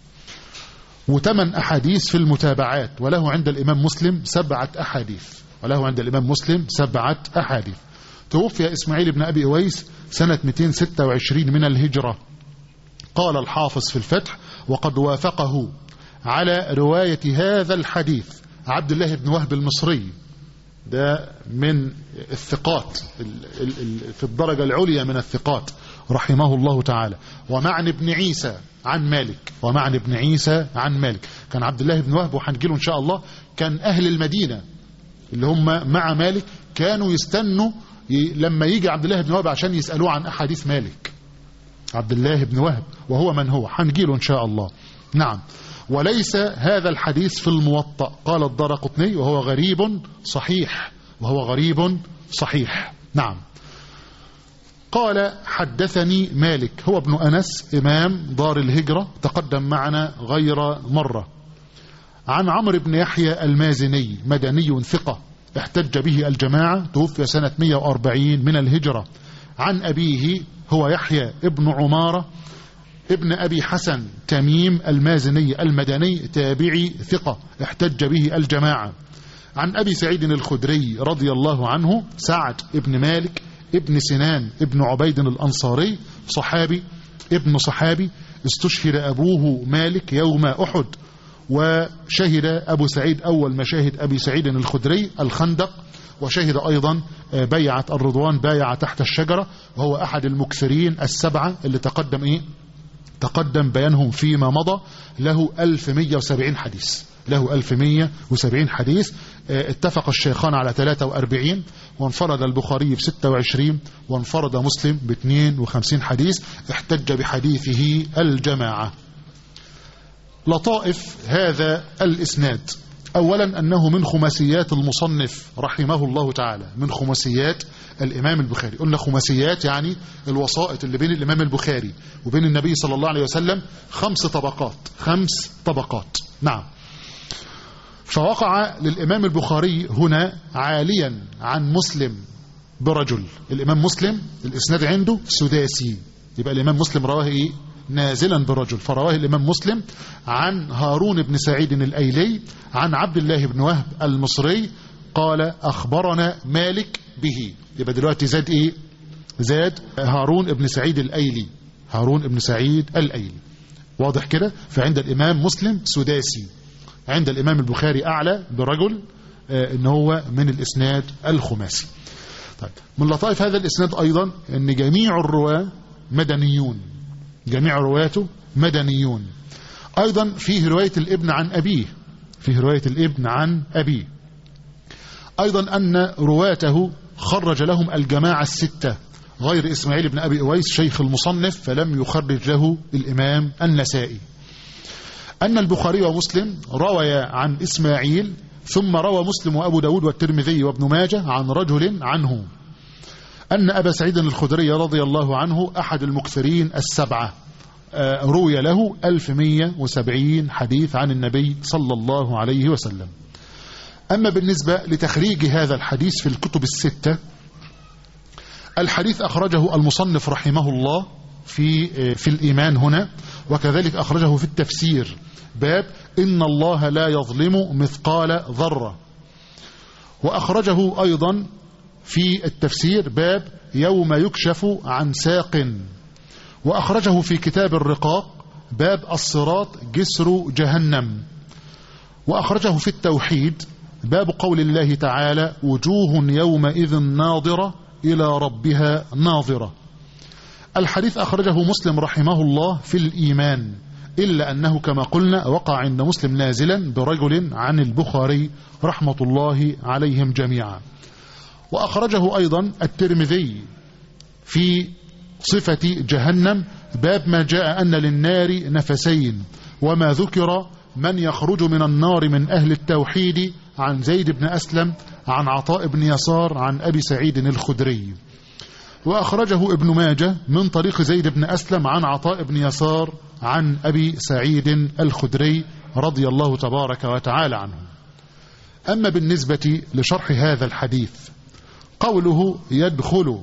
وثمان أحاديث في المتابعات وله عند الإمام مسلم سبعة أحاديث وله عند الإمام مسلم سبعة أحاديث توفي إسماعيل بن أبي أويس سنة 226 من الهجرة قال الحافظ في الفتح وقد وافقه على رواية هذا الحديث عبد الله بن وهب المصري ده من الثقات في الدرجة العليا من الثقات رحمه الله تعالى ومعن ابن عيسى عن مالك ومعن ابن عيسى عن مالك كان عبد الله بن وهب وحنجيله إن شاء الله كان أهل المدينة اللي هم مع مالك كانوا يستنوا لما يجي عبد الله بن وهب عشان يسألوه عن أحاديث مالك عبد الله بن وهب وهو من هو حنجيله إن شاء الله نعم وليس هذا الحديث في الموطأ قال الدار قطني وهو غريب صحيح وهو غريب صحيح نعم قال حدثني مالك هو ابن أنس إمام دار الهجرة تقدم معنا غير مرة عن عمرو بن يحيى المازني مدني ثقة احتج به الجماعة توفي سنة 140 من الهجرة عن أبيه هو يحيى ابن عمارة ابن أبي حسن تميم المازني المدني تابعي ثقة احتج به الجماعة عن أبي سعيد الخدري رضي الله عنه سعد ابن مالك ابن سنان ابن عبيد الأنصاري صحابي ابن صحابي استشهد أبوه مالك يوم أحد وشهد أبو سعيد أول مشاهد أبي سعيد الخدري الخندق وشهد أيضا بيعة الرضوان بايع تحت الشجرة وهو أحد المكثرين السبعة اللي تقدم إيه تقدم بيانهم فيما مضى له 1170 حديث له 1170 حديث اتفق الشيخان على 43 وانفرد البخاري ب 26 وانفرد مسلم ب 52 حديث احتج بحديثه الجماعة لطائف هذا الإسناد أولا أنه من خماسيات المصنف رحمه الله تعالى من خماسيات الإمام البخاري قلنا خماسيات يعني الوسائط اللي بين الإمام البخاري وبين النبي صلى الله عليه وسلم خمس طبقات خمس طبقات نعم فوقع للإمام البخاري هنا عاليا عن مسلم برجل الإمام مسلم الإسناد عنده سداسي يبقى الإمام مسلم رواه إيه نازلا برجل فرواه الإمام مسلم عن هارون بن سعيد الأيلي عن عبد الله بن وهب المصري قال أخبرنا مالك به يبقى دلوقتي زاد إيه زاد هارون بن سعيد الأيلي هارون بن سعيد الأيلي واضح كده فعند الإمام مسلم سداسي عند الإمام البخاري أعلى برجل إن هو من الإسناد الخماسي طيب من لطائف هذا الإسناد أيضا أن جميع الرواة مدنيون جميع رواته مدنيون أيضا فيه رواية الابن عن أبيه فيه رواية الابن عن أبيه أيضا أن رواته خرج لهم الجماعة الستة غير إسماعيل بن أبي أويس شيخ المصنف فلم يخرج له الإمام النسائي أن البخاري ومسلم روي عن إسماعيل ثم روى مسلم وأبو داود والترمذي وابن ماجه عن رجل عنه أن أبا سعيد الخدري رضي الله عنه أحد المكثرين السبعة روي له 1170 حديث عن النبي صلى الله عليه وسلم أما بالنسبة لتخريج هذا الحديث في الكتب الستة الحديث أخرجه المصنف رحمه الله في في الإيمان هنا وكذلك أخرجه في التفسير باب إن الله لا يظلم مثقال ذرة وأخرجه أيضا في التفسير باب يوم يكشف عن ساق وأخرجه في كتاب الرقاق باب الصراط جسر جهنم وأخرجه في التوحيد باب قول الله تعالى وجوه يومئذ ناظرة إلى ربها ناظرة الحديث أخرجه مسلم رحمه الله في الإيمان إلا أنه كما قلنا وقع عند مسلم نازلا برجل عن البخاري رحمة الله عليهم جميعا وأخرجه أيضا الترمذي في صفة جهنم باب ما جاء أن للنار نفسين وما ذكر من يخرج من النار من أهل التوحيد عن زيد بن أسلم عن عطاء بن يسار عن أبي سعيد الخدري وأخرجه ابن ماجه من طريق زيد بن أسلم عن عطاء بن يسار عن أبي سعيد الخدري رضي الله تبارك وتعالى عنه أما بالنسبة لشرح هذا الحديث قوله يدخل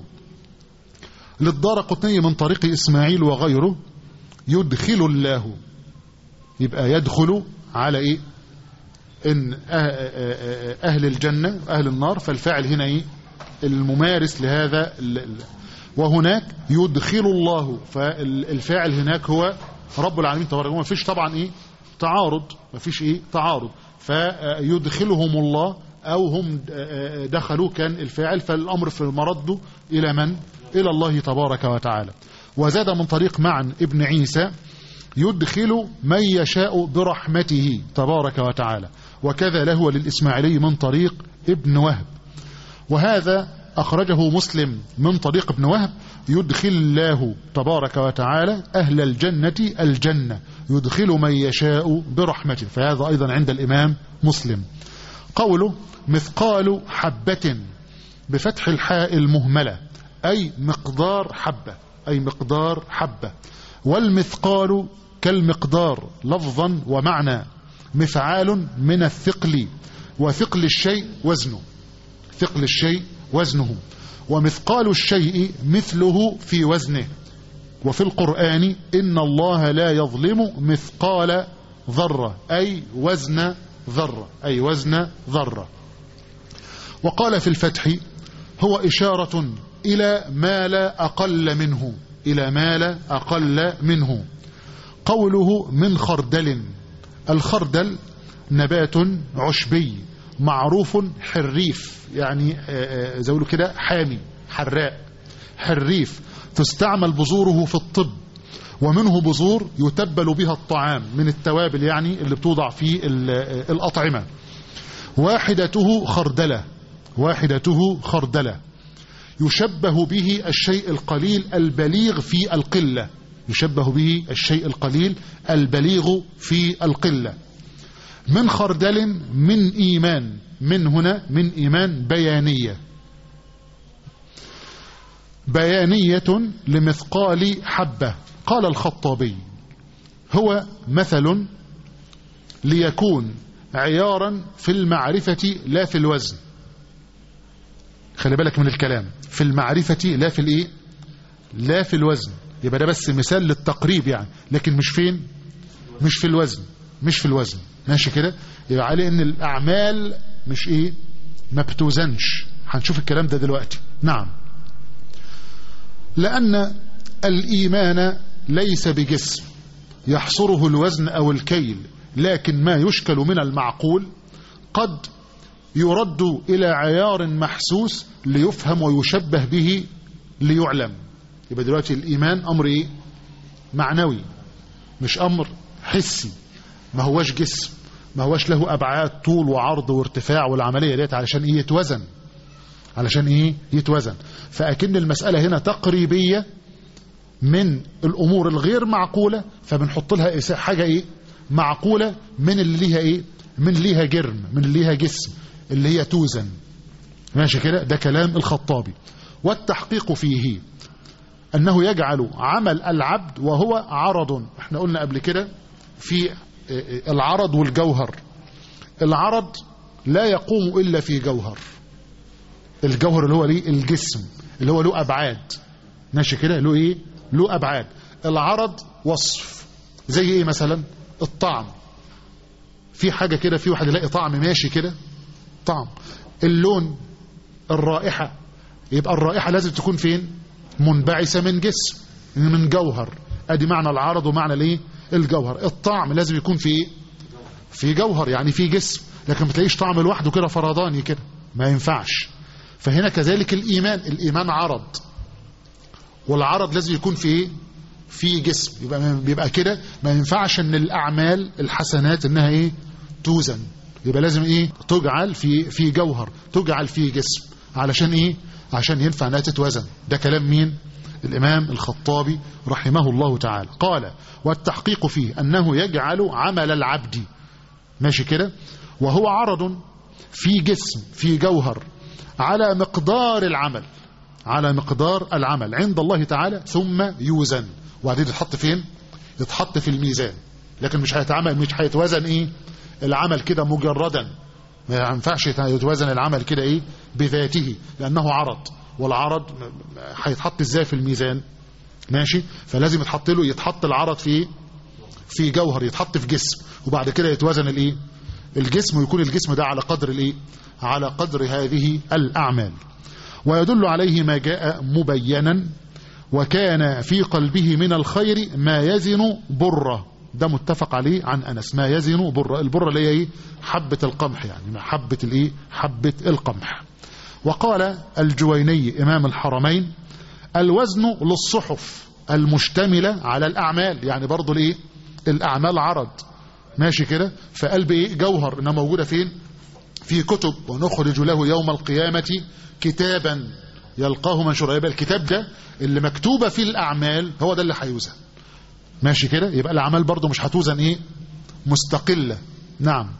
للدار قطني من طريق إسماعيل وغيره يدخل الله يبقى يدخل على إيه إن أهل الجنة أهل النار فالفاعل هنا إيه الممارس لهذا وهناك يدخل الله فالفاعل هناك هو رب العالمين تبارك ما فيش طبعا إيه تعارض ما فيش إيه تعارض فيدخلهم الله أو هم دخلوا كان الفاعل فالأمر في مرده إلى من؟ إلى الله تبارك وتعالى وزاد من طريق معن ابن عيسى يدخل من يشاء برحمته تبارك وتعالى وكذا له للإسماعيلي من طريق ابن وهب وهذا أخرجه مسلم من طريق ابن وهب يدخل الله تبارك وتعالى أهل الجنة الجنة يدخل من يشاء برحمته فهذا أيضا عند الإمام مسلم قوله مثقال حبة بفتح الحاء المهملة أي مقدار حبة أي مقدار حبة والمثقال كالمقدار لفظا ومعنى مفعال من الثقل وثقل الشيء وزنه ثقل الشيء وزنه ومثقال الشيء مثله في وزنه وفي القرآن إن الله لا يظلم مثقال ذرة أي وزن ذرة أي وزن ذرة وقال في الفتح هو إشارة إلى ما لا أقل منه إلى ما لا أقل منه قوله من خردل الخردل نبات عشبي معروف حريف يعني زي كده حامي حراء حريف تستعمل بذوره في الطب ومنه بذور يتبل بها الطعام من التوابل يعني اللي بتوضع في الأطعمة واحدته خردلة واحدته خردلة يشبه به الشيء القليل البليغ في القلة يشبه به الشيء القليل البليغ في القلة من خردل من إيمان من هنا من إيمان بيانية بيانية لمثقال حبة قال الخطابي هو مثل ليكون عيارا في المعرفة لا في الوزن خلي بالك من الكلام في المعرفة لا في الايه لا في الوزن يبقى ده بس مثال للتقريب يعني لكن مش فين مش في الوزن مش في الوزن ماشي كده يبقى عليه ان الاعمال مش ايه ما بتوزنش هنشوف الكلام ده دلوقتي نعم لان الايمان ليس بجسم يحصره الوزن او الكيل لكن ما يشكل من المعقول قد يرد إلى عيار محسوس ليفهم ويشبه به ليعلم يبقى دلوقتي الإيمان أمر إيه؟ معنوي مش أمر حسي ما هوش جسم ما هوش له أبعاد طول وعرض وارتفاع والعملية ديت علشان إيه يتوزن علشان إيه يتوزن فأكن المسألة هنا تقريبية من الأمور الغير معقولة فبنحط لها حاجة إيه معقولة من اللي ليها إيه من ليها جرم من اللي ليها جسم اللي هي توزن ماشي كده ده كلام الخطابي والتحقيق فيه أنه يجعل عمل العبد وهو عرض احنا قلنا قبل كده في العرض والجوهر العرض لا يقوم إلا في جوهر الجوهر اللي هو ليه الجسم اللي هو له أبعاد ماشي كده له إيه له أبعاد العرض وصف زي إيه مثلا الطعم في حاجة كده في واحد يلاقي طعم ماشي كده طعم اللون الرائحة يبقى الرائحة لازم تكون فين منبعثة من جسم من جوهر ادي معنى العرض ومعنى الايه الجوهر الطعم لازم يكون في ايه في جوهر يعني في جسم لكن ما تلاقيش طعم لوحده كده فرداني كده ما ينفعش فهنا كذلك الايمان الايمان عرض والعرض لازم يكون في ايه في جسم يبقى بيبقى كده ما ينفعش ان الاعمال الحسنات انها ايه توزن يبقى لازم ايه تجعل في في جوهر تجعل في جسم علشان ايه عشان ينفع انها تتوزن ده كلام مين الامام الخطابي رحمه الله تعالى قال والتحقيق فيه انه يجعل عمل العبد ماشي كده وهو عرض في جسم في جوهر على مقدار العمل على مقدار العمل عند الله تعالى ثم يوزن وبعدين يتحط فين يتحط في الميزان لكن مش هيتعمل مش هيتوزن ايه العمل كده مجردا ما ينفعش يتوزن العمل كده ايه بذاته لانه عرض والعرض هيتحط ازاي في الميزان ماشي فلازم يتحط له يتحط العرض في ايه في جوهر يتحط في جسم وبعد كده يتوزن الايه الجسم ويكون الجسم ده على قدر الايه على قدر هذه الاعمال ويدل عليه ما جاء مبينا وكان في قلبه من الخير ما يزن بره ده متفق عليه عن أنس ما يزن بره البره اللي هي ايه حبة القمح يعني حبة الايه حبة القمح وقال الجويني إمام الحرمين الوزن للصحف المشتملة على الأعمال يعني برضو الايه الأعمال عرض ماشي كده فقلب ايه جوهر انها موجودة فين في كتب ونخرج له يوم القيامة كتابا يلقاه منشورا يبقى الكتاب ده اللي مكتوبة فيه الأعمال هو ده اللي هيوزن ماشي كده يبقى الأعمال برضو مش هتوزن إيه مستقلة نعم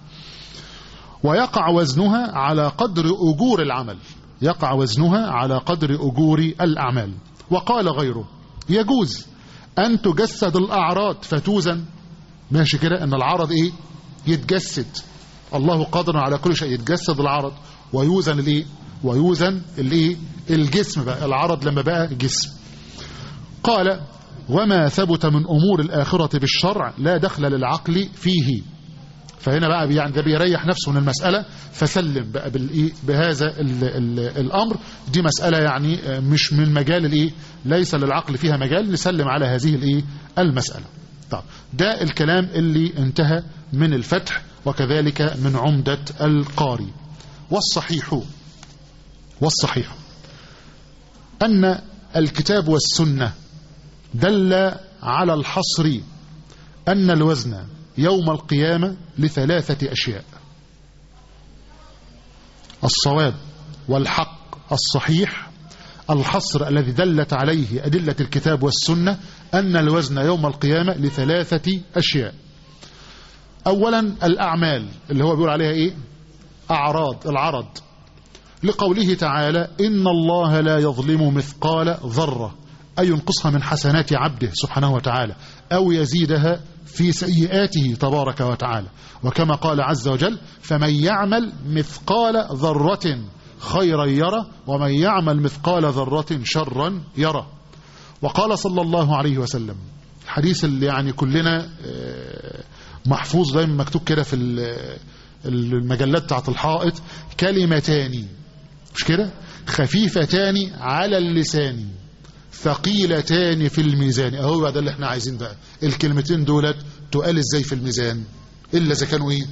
ويقع وزنها على قدر أجور العمل يقع وزنها على قدر أجور الأعمال وقال غيره يجوز أن تجسد الأعراض فتوزن ماشي كده أن العرض إيه يتجسد الله قادر على كل شيء يتجسد العرض ويوزن الايه ويوزن الايه الجسم بقى العرض لما بقى جسم قال وما ثبت من امور الاخره بالشرع لا دخل للعقل فيه فهنا بقى يعني ده بيريح نفسه من المسألة فسلم بقى بالإيه بهذا ال ال الأمر دي مسألة يعني مش من مجال الإيه ليس للعقل فيها مجال نسلم على هذه الإيه المسألة طب ده الكلام اللي انتهى من الفتح وكذلك من عمدة القاري والصحيح والصحيح أن الكتاب والسنة دل على الحصر أن الوزن يوم القيامة لثلاثة أشياء الصواب والحق الصحيح الحصر الذي دلت عليه أدلة الكتاب والسنة أن الوزن يوم القيامة لثلاثة أشياء أولا الأعمال اللي هو بيقول عليها إيه أعراض العرض لقوله تعالى إن الله لا يظلم مثقال ذرة أي ينقصها من حسنات عبده سبحانه وتعالى أو يزيدها في سيئاته تبارك وتعالى وكما قال عز وجل فمن يعمل مثقال ذرة خيرا يرى ومن يعمل مثقال ذرة شرا يرى وقال صلى الله عليه وسلم الحديث اللي يعني كلنا محفوظ دايما مكتوب كده في المجلات بتاعت الحائط كلمتان مش كده خفيفتان على اللسان ثقيلتان في الميزان اهو بقى ده اللي احنا عايزين بقى الكلمتين دولت تقال ازاي في الميزان الا اذا كانوا ايه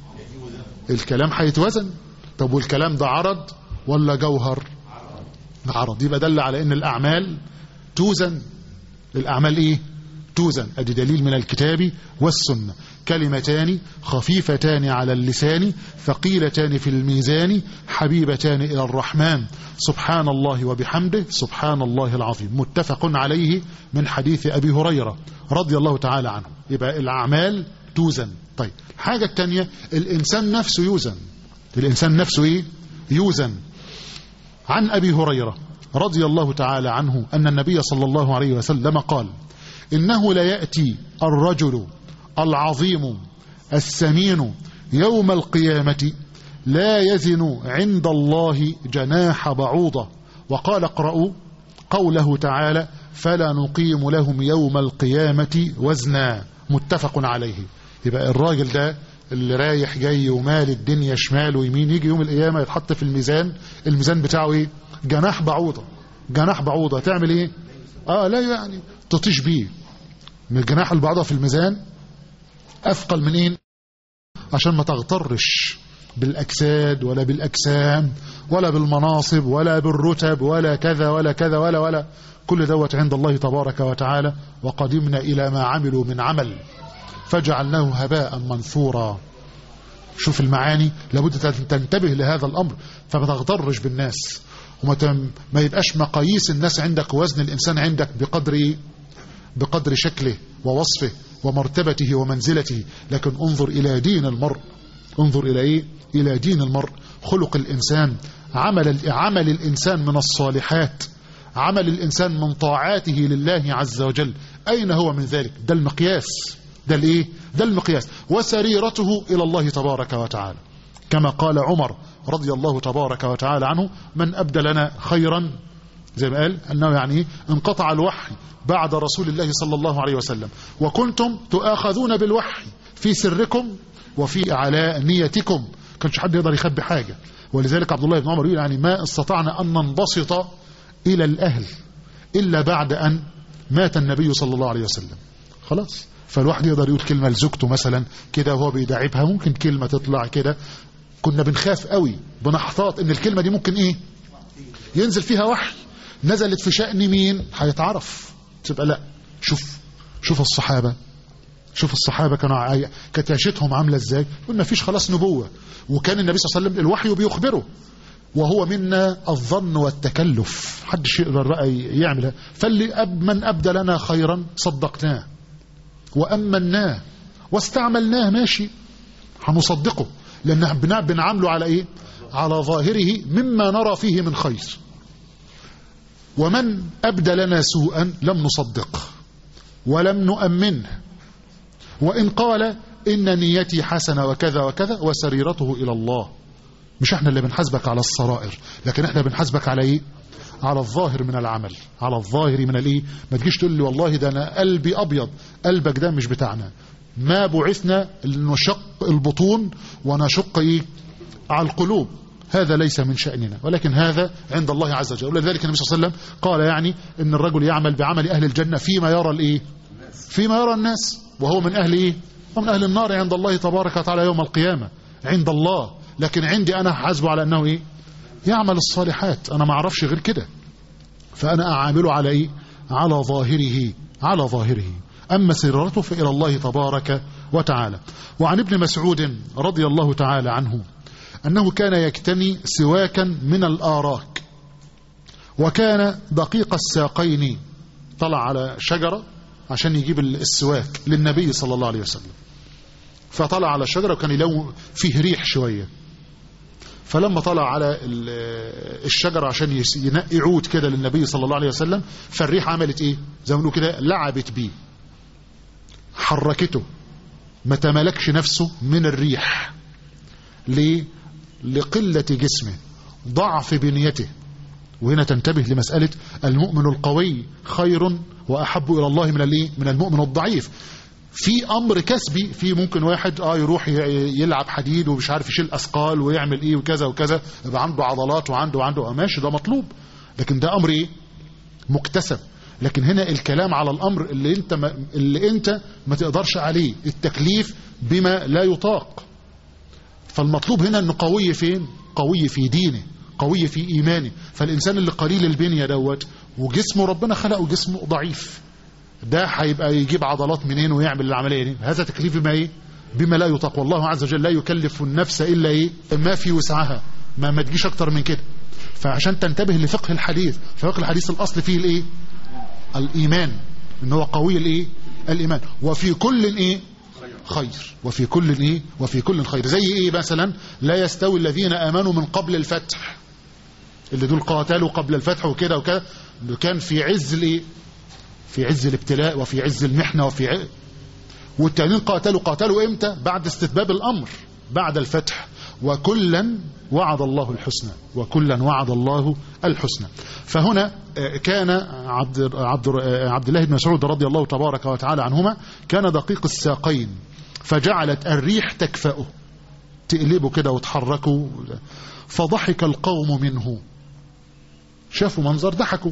الكلام هيتوزن طب والكلام ده عرض ولا جوهر عرض يبقى دل على ان الاعمال توزن الاعمال ايه توزن ادي دليل من الكتاب والسنه كلمتان خفيفتان على اللسان ثقيلتان في الميزان حبيبتان إلى الرحمن سبحان الله وبحمده سبحان الله العظيم متفق عليه من حديث أبي هريرة رضي الله تعالى عنه يبقى الأعمال توزن طيب الحاجة الثانية الإنسان نفسه يوزن الإنسان نفسه إيه؟ يوزن عن أبي هريرة رضي الله تعالى عنه أن النبي صلى الله عليه وسلم قال إنه لا يأتي الرجل العظيم السمين يوم القيامة لا يزن عند الله جناح بعوضة وقال اقرأوا قوله تعالى فلا نقيم لهم يوم القيامة وزنا متفق عليه يبقى الراجل ده اللي رايح جاي ومال الدنيا شمال ويمين يجي يوم القيامة يتحط في الميزان الميزان بتاعه ايه جناح بعوضة جناح بعوضة تعمل ايه اه لا يعني تطيش بيه من الجناح البعضة في الميزان أثقل من إيه عشان ما تغترش بالأجساد ولا بالأجسام ولا بالمناصب ولا بالرتب ولا كذا ولا كذا ولا ولا كل دوت عند الله تبارك وتعالى وقدمنا إلى ما عملوا من عمل فجعلناه هباء منثورا شوف المعاني لابد أن تنتبه لهذا الأمر فما تغترش بالناس وما تم ما يبقاش مقاييس الناس عندك وزن الإنسان عندك بقدر إيه؟ بقدر شكله ووصفه ومرتبته ومنزلته لكن انظر إلى دين المرء انظر إلى إيه؟ إلى دين المرء خلق الإنسان عمل عمل الإنسان من الصالحات عمل الإنسان من طاعاته لله عز وجل أين هو من ذلك ده المقياس ده الإيه ده المقياس وسريرته إلى الله تبارك وتعالى كما قال عمر رضي الله تبارك وتعالى عنه من أبدى لنا خيرا زي ما قال أنه يعني انقطع الوحي بعد رسول الله صلى الله عليه وسلم وكنتم تؤاخذون بالوحي في سركم وفي علانيتكم كانش حد يقدر يخبي حاجة ولذلك عبد الله بن عمر يقول يعني ما استطعنا أن ننبسط إلى الأهل إلا بعد أن مات النبي صلى الله عليه وسلم خلاص فالواحد يقدر يقول كلمة لزوجته مثلا كده وهو بيداعبها ممكن كلمة تطلع كده كنا بنخاف قوي بنحتاط ان الكلمة دي ممكن ايه ينزل فيها وحي نزلت في شأن مين هيتعرف تبقى لا شوف شوف الصحابة شوف الصحابة كانوا كانت عيشتهم عاملة ازاي يقول ما فيش خلاص نبوة وكان النبي صلى الله عليه وسلم الوحي بيخبره وهو منا الظن والتكلف حدش يقدر رأي يعملها فاللي أب من أبدى لنا خيرا صدقناه وأمناه واستعملناه ماشي هنصدقه لأن بنعمله على إيه على ظاهره مما نرى فيه من خير ومن أبدى لنا سوءا لم نصدقه ولم نؤمنه وإن قال إن نيتي حسنة وكذا وكذا وسريرته إلى الله مش احنا اللي بنحاسبك على السرائر لكن احنا بنحاسبك على ايه على الظاهر من العمل على الظاهر من الايه ما تجيش تقول لي والله ده انا قلبي ابيض قلبك ده مش بتاعنا ما بعثنا لنشق البطون ونشق ايه على القلوب هذا ليس من شأننا ولكن هذا عند الله عز وجل ولذلك النبي صلى الله عليه وسلم قال يعني ان الرجل يعمل بعمل اهل الجنة فيما يرى الايه فيما يرى الناس وهو من اهل ايه ومن اهل النار عند الله تبارك وتعالى يوم القيامة عند الله لكن عندي أنا حاسبه على أنه إيه يعمل الصالحات أنا ما أعرفش غير كده فأنا أعامله على إيه على ظاهره على ظاهره أما سررته فإلى الله تبارك وتعالى وعن ابن مسعود رضي الله تعالى عنه أنه كان يكتني سواكا من الآراك وكان دقيق الساقين طلع على شجرة عشان يجيب السواك للنبي صلى الله عليه وسلم فطلع على الشجرة وكان يلون فيه ريح شوية فلما طلع على الشجرة عشان ينقي عود كده للنبي صلى الله عليه وسلم فالريح عملت ايه زي ما كده لعبت بيه حركته ما تملكش نفسه من الريح ليه لقلة جسمه ضعف بنيته وهنا تنتبه لمسألة المؤمن القوي خير وأحب إلى الله من الايه من المؤمن الضعيف في امر كسبي في ممكن واحد اه يروح يلعب حديد ومش عارف يشيل اثقال ويعمل ايه وكذا وكذا يبقى عنده عضلات وعنده وعنده آه ماشي ده مطلوب لكن ده امر ايه مكتسب لكن هنا الكلام على الامر اللي انت ما اللي انت ما تقدرش عليه التكليف بما لا يطاق فالمطلوب هنا انه قوي فين قوي في دينه قوي في ايمانه فالانسان اللي قليل البنيه دوت وجسمه ربنا خلقه جسمه ضعيف ده هيبقى يجيب عضلات منين ويعمل العمليه دي هذا تكليف بما ايه بما لا يطاق والله عز وجل لا يكلف النفس الا ايه ما في وسعها ما ما تجيش اكتر من كده فعشان تنتبه لفقه الحديث فقه الحديث الاصل فيه الايه الايمان ان هو قوي الايه الايمان وفي كل ايه خير وفي كل ايه وفي كل خير زي ايه مثلا لا يستوي الذين امنوا من قبل الفتح اللي دول قاتلوا قبل الفتح وكده وكده كان في عز الايه في عز الابتلاء وفي عز المحنة وفي عز والتانيين قاتلوا قاتلوا امتى بعد استتباب الامر بعد الفتح وكلا وعد الله الحسنى وكلا وعد الله الحسنى فهنا كان عبد عبد عبد الله بن مسعود رضي الله تبارك وتعالى عنهما كان دقيق الساقين فجعلت الريح تكفأه تقلبه كده وتحركه فضحك القوم منه شافوا منظر ضحكوا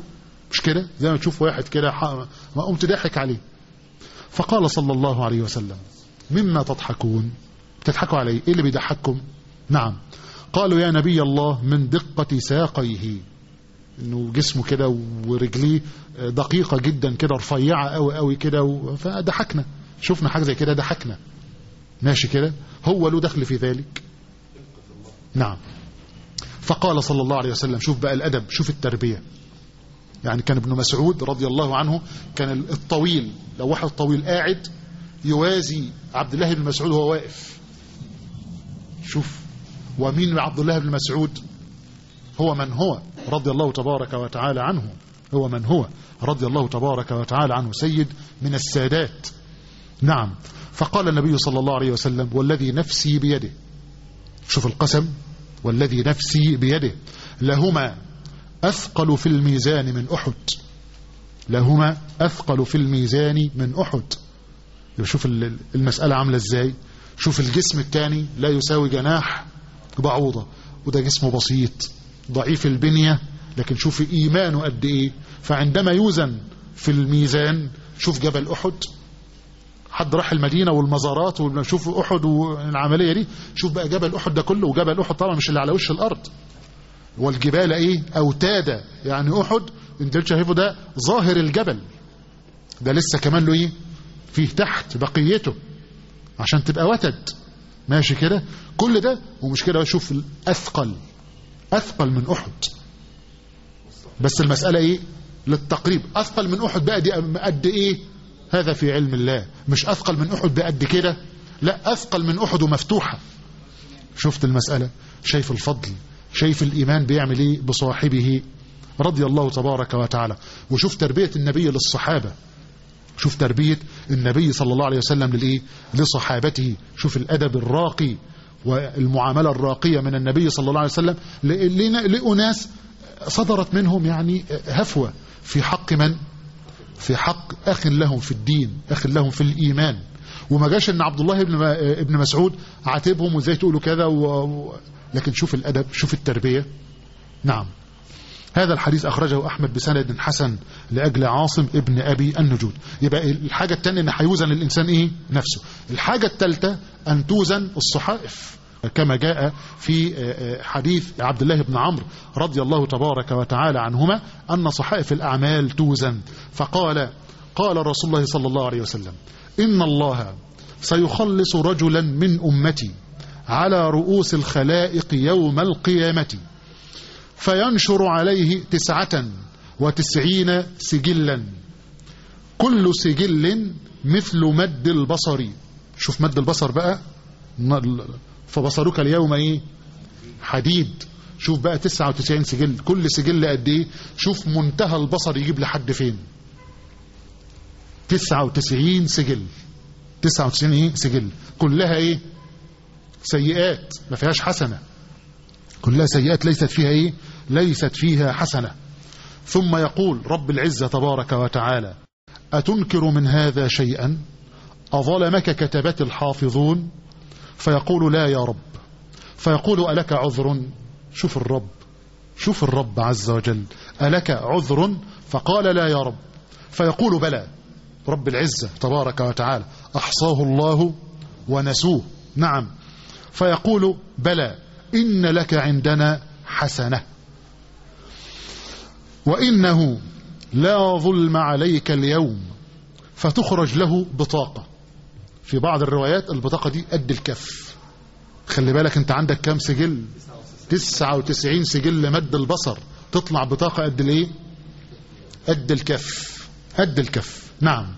مش كده زي ما تشوف واحد كده ما قمت ضاحك عليه فقال صلى الله عليه وسلم مما تضحكون بتضحكوا عليه ايه اللي بيضحككم نعم قالوا يا نبي الله من دقة ساقيه انه جسمه كده ورجليه دقيقة جدا كده رفيعة قوي قوي كده فضحكنا شفنا حاجة زي كده ضحكنا ماشي كده هو له دخل في ذلك نعم فقال صلى الله عليه وسلم شوف بقى الأدب شوف التربية يعني كان ابن مسعود رضي الله عنه كان الطويل لو واحد طويل قاعد يوازي عبد الله بن مسعود وهو واقف شوف ومين عبد الله بن مسعود هو من هو رضي الله تبارك وتعالى عنه هو من هو رضي الله تبارك وتعالى عنه سيد من السادات نعم فقال النبي صلى الله عليه وسلم والذي نفسي بيده شوف القسم والذي نفسي بيده لهما أثقل في الميزان من أحد لهما أثقل في الميزان من أحد شوف المسألة عاملة ازاي شوف الجسم الثاني لا يساوي جناح بعوضة وده جسمه بسيط ضعيف البنية لكن شوف إيمانه قد إيه فعندما يوزن في الميزان شوف جبل أحد حد راح المدينة والمزارات ونشوف أحد والعملية دي شوف بقى جبل أحد ده كله وجبل أحد طبعا مش اللي على وش الأرض والجبال إيه أوتادة يعني أحد انت شايفه ده ظاهر الجبل ده لسه كمان له إيه فيه تحت بقيته عشان تبقى وتد ماشي كده كل ده ومش كده شوف الأثقل أثقل من أحد بس المسألة إيه للتقريب أثقل من أحد بقى دي قد إيه هذا في علم الله مش أثقل من أحد بقد كده لا أثقل من أحد ومفتوحة شفت المسألة شايف الفضل شايف الإيمان بيعمل إيه بصاحبه رضي الله تبارك وتعالى وشوف تربية النبي للصحابة شوف تربية النبي صلى الله عليه وسلم للإيه لصحابته شوف الأدب الراقي والمعاملة الراقية من النبي صلى الله عليه وسلم لأناس صدرت منهم يعني هفوة في حق من في حق أخ لهم في الدين أخ لهم في الإيمان وما جاش ان عبد الله بن ابن مسعود عاتبهم وازاي تقولوا كذا و... لكن شوف الأدب شوف التربية نعم هذا الحديث أخرجه أحمد بسند حسن لأجل عاصم ابن أبي النجود يبقى الحاجة الثانية أن هيوزن الإنسان إيه نفسه الحاجة الثالثة أن توزن الصحائف كما جاء في حديث عبد الله بن عمرو رضي الله تبارك وتعالى عنهما أن صحائف الأعمال توزن فقال قال رسول الله صلى الله عليه وسلم إن الله سيخلص رجلا من أمتي على رؤوس الخلائق يوم القيامة فينشر عليه تسعة وتسعين سجلا كل سجل مثل مد البصر شوف مد البصر بقى فبصرك اليوم ايه حديد شوف بقى 99 سجل كل سجل قد ايه شوف منتهى البصر يجيب لحد فين 99 سجل 99 ايه سجل كلها ايه سيئات ما فيهاش حسنه كلها سيئات ليست فيها ايه ليست فيها حسنة ثم يقول رب العزة تبارك وتعالى أتنكر من هذا شيئا أظلمك كتبت الحافظون فيقول لا يا رب فيقول ألك عذر شوف الرب شوف الرب عز وجل ألك عذر فقال لا يا رب فيقول بلى رب العزة تبارك وتعالى أحصاه الله ونسوه نعم فيقول بلى إن لك عندنا حسنة وإنه لا ظلم عليك اليوم فتخرج له بطاقة في بعض الروايات البطاقة دي قد الكف خلي بالك انت عندك كام سجل 99 سجل مد البصر تطلع بطاقة قد الايه قد الكف قد الكف نعم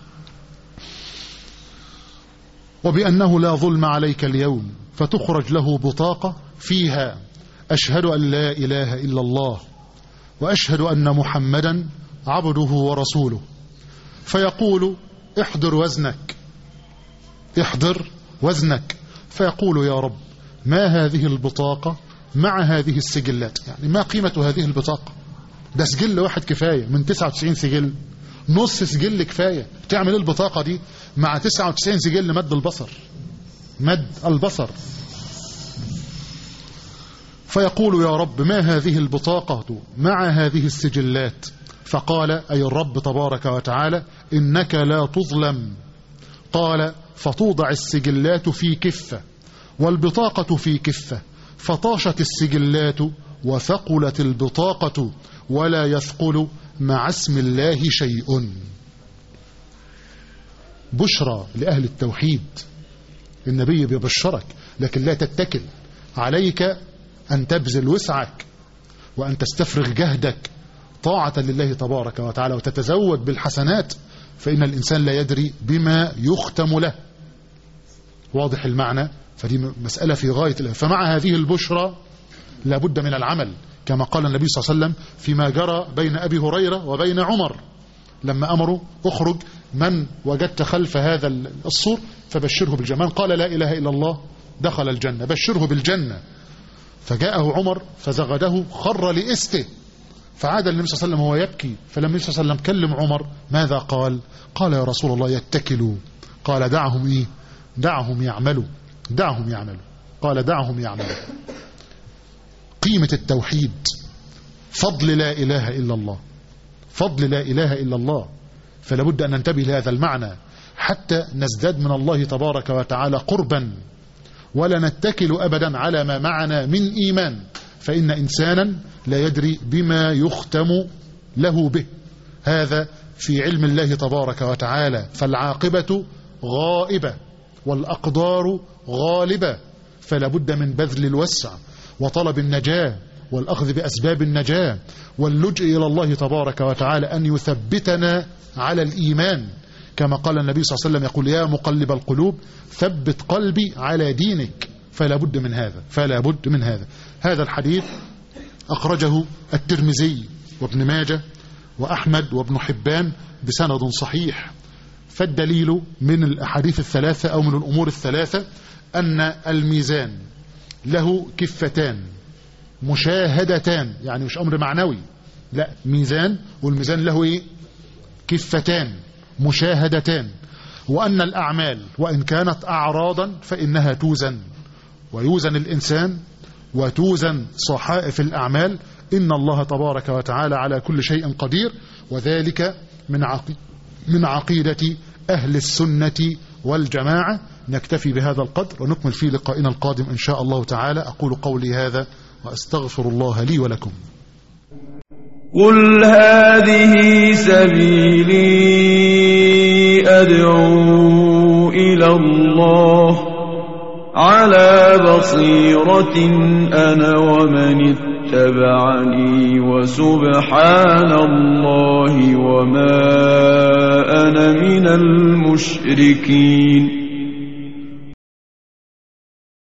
وبأنه لا ظلم عليك اليوم فتخرج له بطاقة فيها أشهد أن لا إله إلا الله وأشهد أن محمدا عبده ورسوله فيقول احضر وزنك احضر وزنك فيقول يا رب ما هذه البطاقة مع هذه السجلات يعني ما قيمة هذه البطاقة ده سجل واحد كفاية من 99 سجل نص سجل كفاية تعمل البطاقة دي مع 99 سجل مد البصر مد البصر فيقول يا رب ما هذه البطاقة مع هذه السجلات فقال أي الرب تبارك وتعالى إنك لا تظلم قال فتوضع السجلات في كفة والبطاقة في كفة فطاشت السجلات وثقلت البطاقة ولا يثقل مع اسم الله شيء بشرى لأهل التوحيد النبي بيبشرك لكن لا تتكل عليك أن تبذل وسعك وأن تستفرغ جهدك طاعة لله تبارك وتعالى وتتزود بالحسنات فإن الإنسان لا يدري بما يختم له واضح المعنى فدي مسألة في غاية فمع هذه البشرى لابد من العمل كما قال النبي صلى الله عليه وسلم فيما جرى بين أبي هريرة وبين عمر لما أمروا اخرج من وجدت خلف هذا السور فبشره بالجنة من قال لا إله إلا الله دخل الجنة بشره بالجنة فجاءه عمر فزغده خر لإسته فعاد النبي صلى الله عليه وسلم وهو يبكي فلما النبي صلى الله عليه وسلم كلم عمر ماذا قال قال يا رسول الله يتكلوا قال دعهم إيه دعهم يعملوا دعهم يعملوا قال دعهم يعملوا قيمة التوحيد فضل لا إله إلا الله فضل لا إله إلا الله فلا بد أن ننتبه لهذا المعنى حتى نزداد من الله تبارك وتعالى قربا ولا نتكل أبدا على ما معنا من إيمان فإن إنسانا لا يدري بما يختم له به هذا في علم الله تبارك وتعالى فالعاقبة غائبة والأقدار غالبة فلا بد من بذل الوسع وطلب النجاة والأخذ بأسباب النجاة واللجئ إلى الله تبارك وتعالى أن يثبتنا على الإيمان كما قال النبي صلى الله عليه وسلم يقول يا مقلب القلوب ثبت قلبي على دينك فلا بد من هذا فلا بد من هذا هذا الحديث أخرجه الترمذي وابن ماجه وأحمد وابن حبان بسند صحيح فالدليل من الأحاديث الثلاثة أو من الأمور الثلاثة أن الميزان له كفتان مشاهدتان يعني مش أمر معنوي لا ميزان والميزان له إيه كفتان مشاهدتان وأن الأعمال وإن كانت أعراضا فإنها توزن ويوزن الإنسان وتوزن صحائف الأعمال إن الله تبارك وتعالى على كل شيء قدير وذلك من عقي من عقيدة أهل السنة والجماعة نكتفي بهذا القدر ونكمل في لقائنا القادم إن شاء الله تعالى أقول قولي هذا وأستغفر الله لي ولكم قل هذه سبيلي أدعو إلى الله على بصيرة أنا ومن اتبعني وسبحان الله وما أنا من المشركين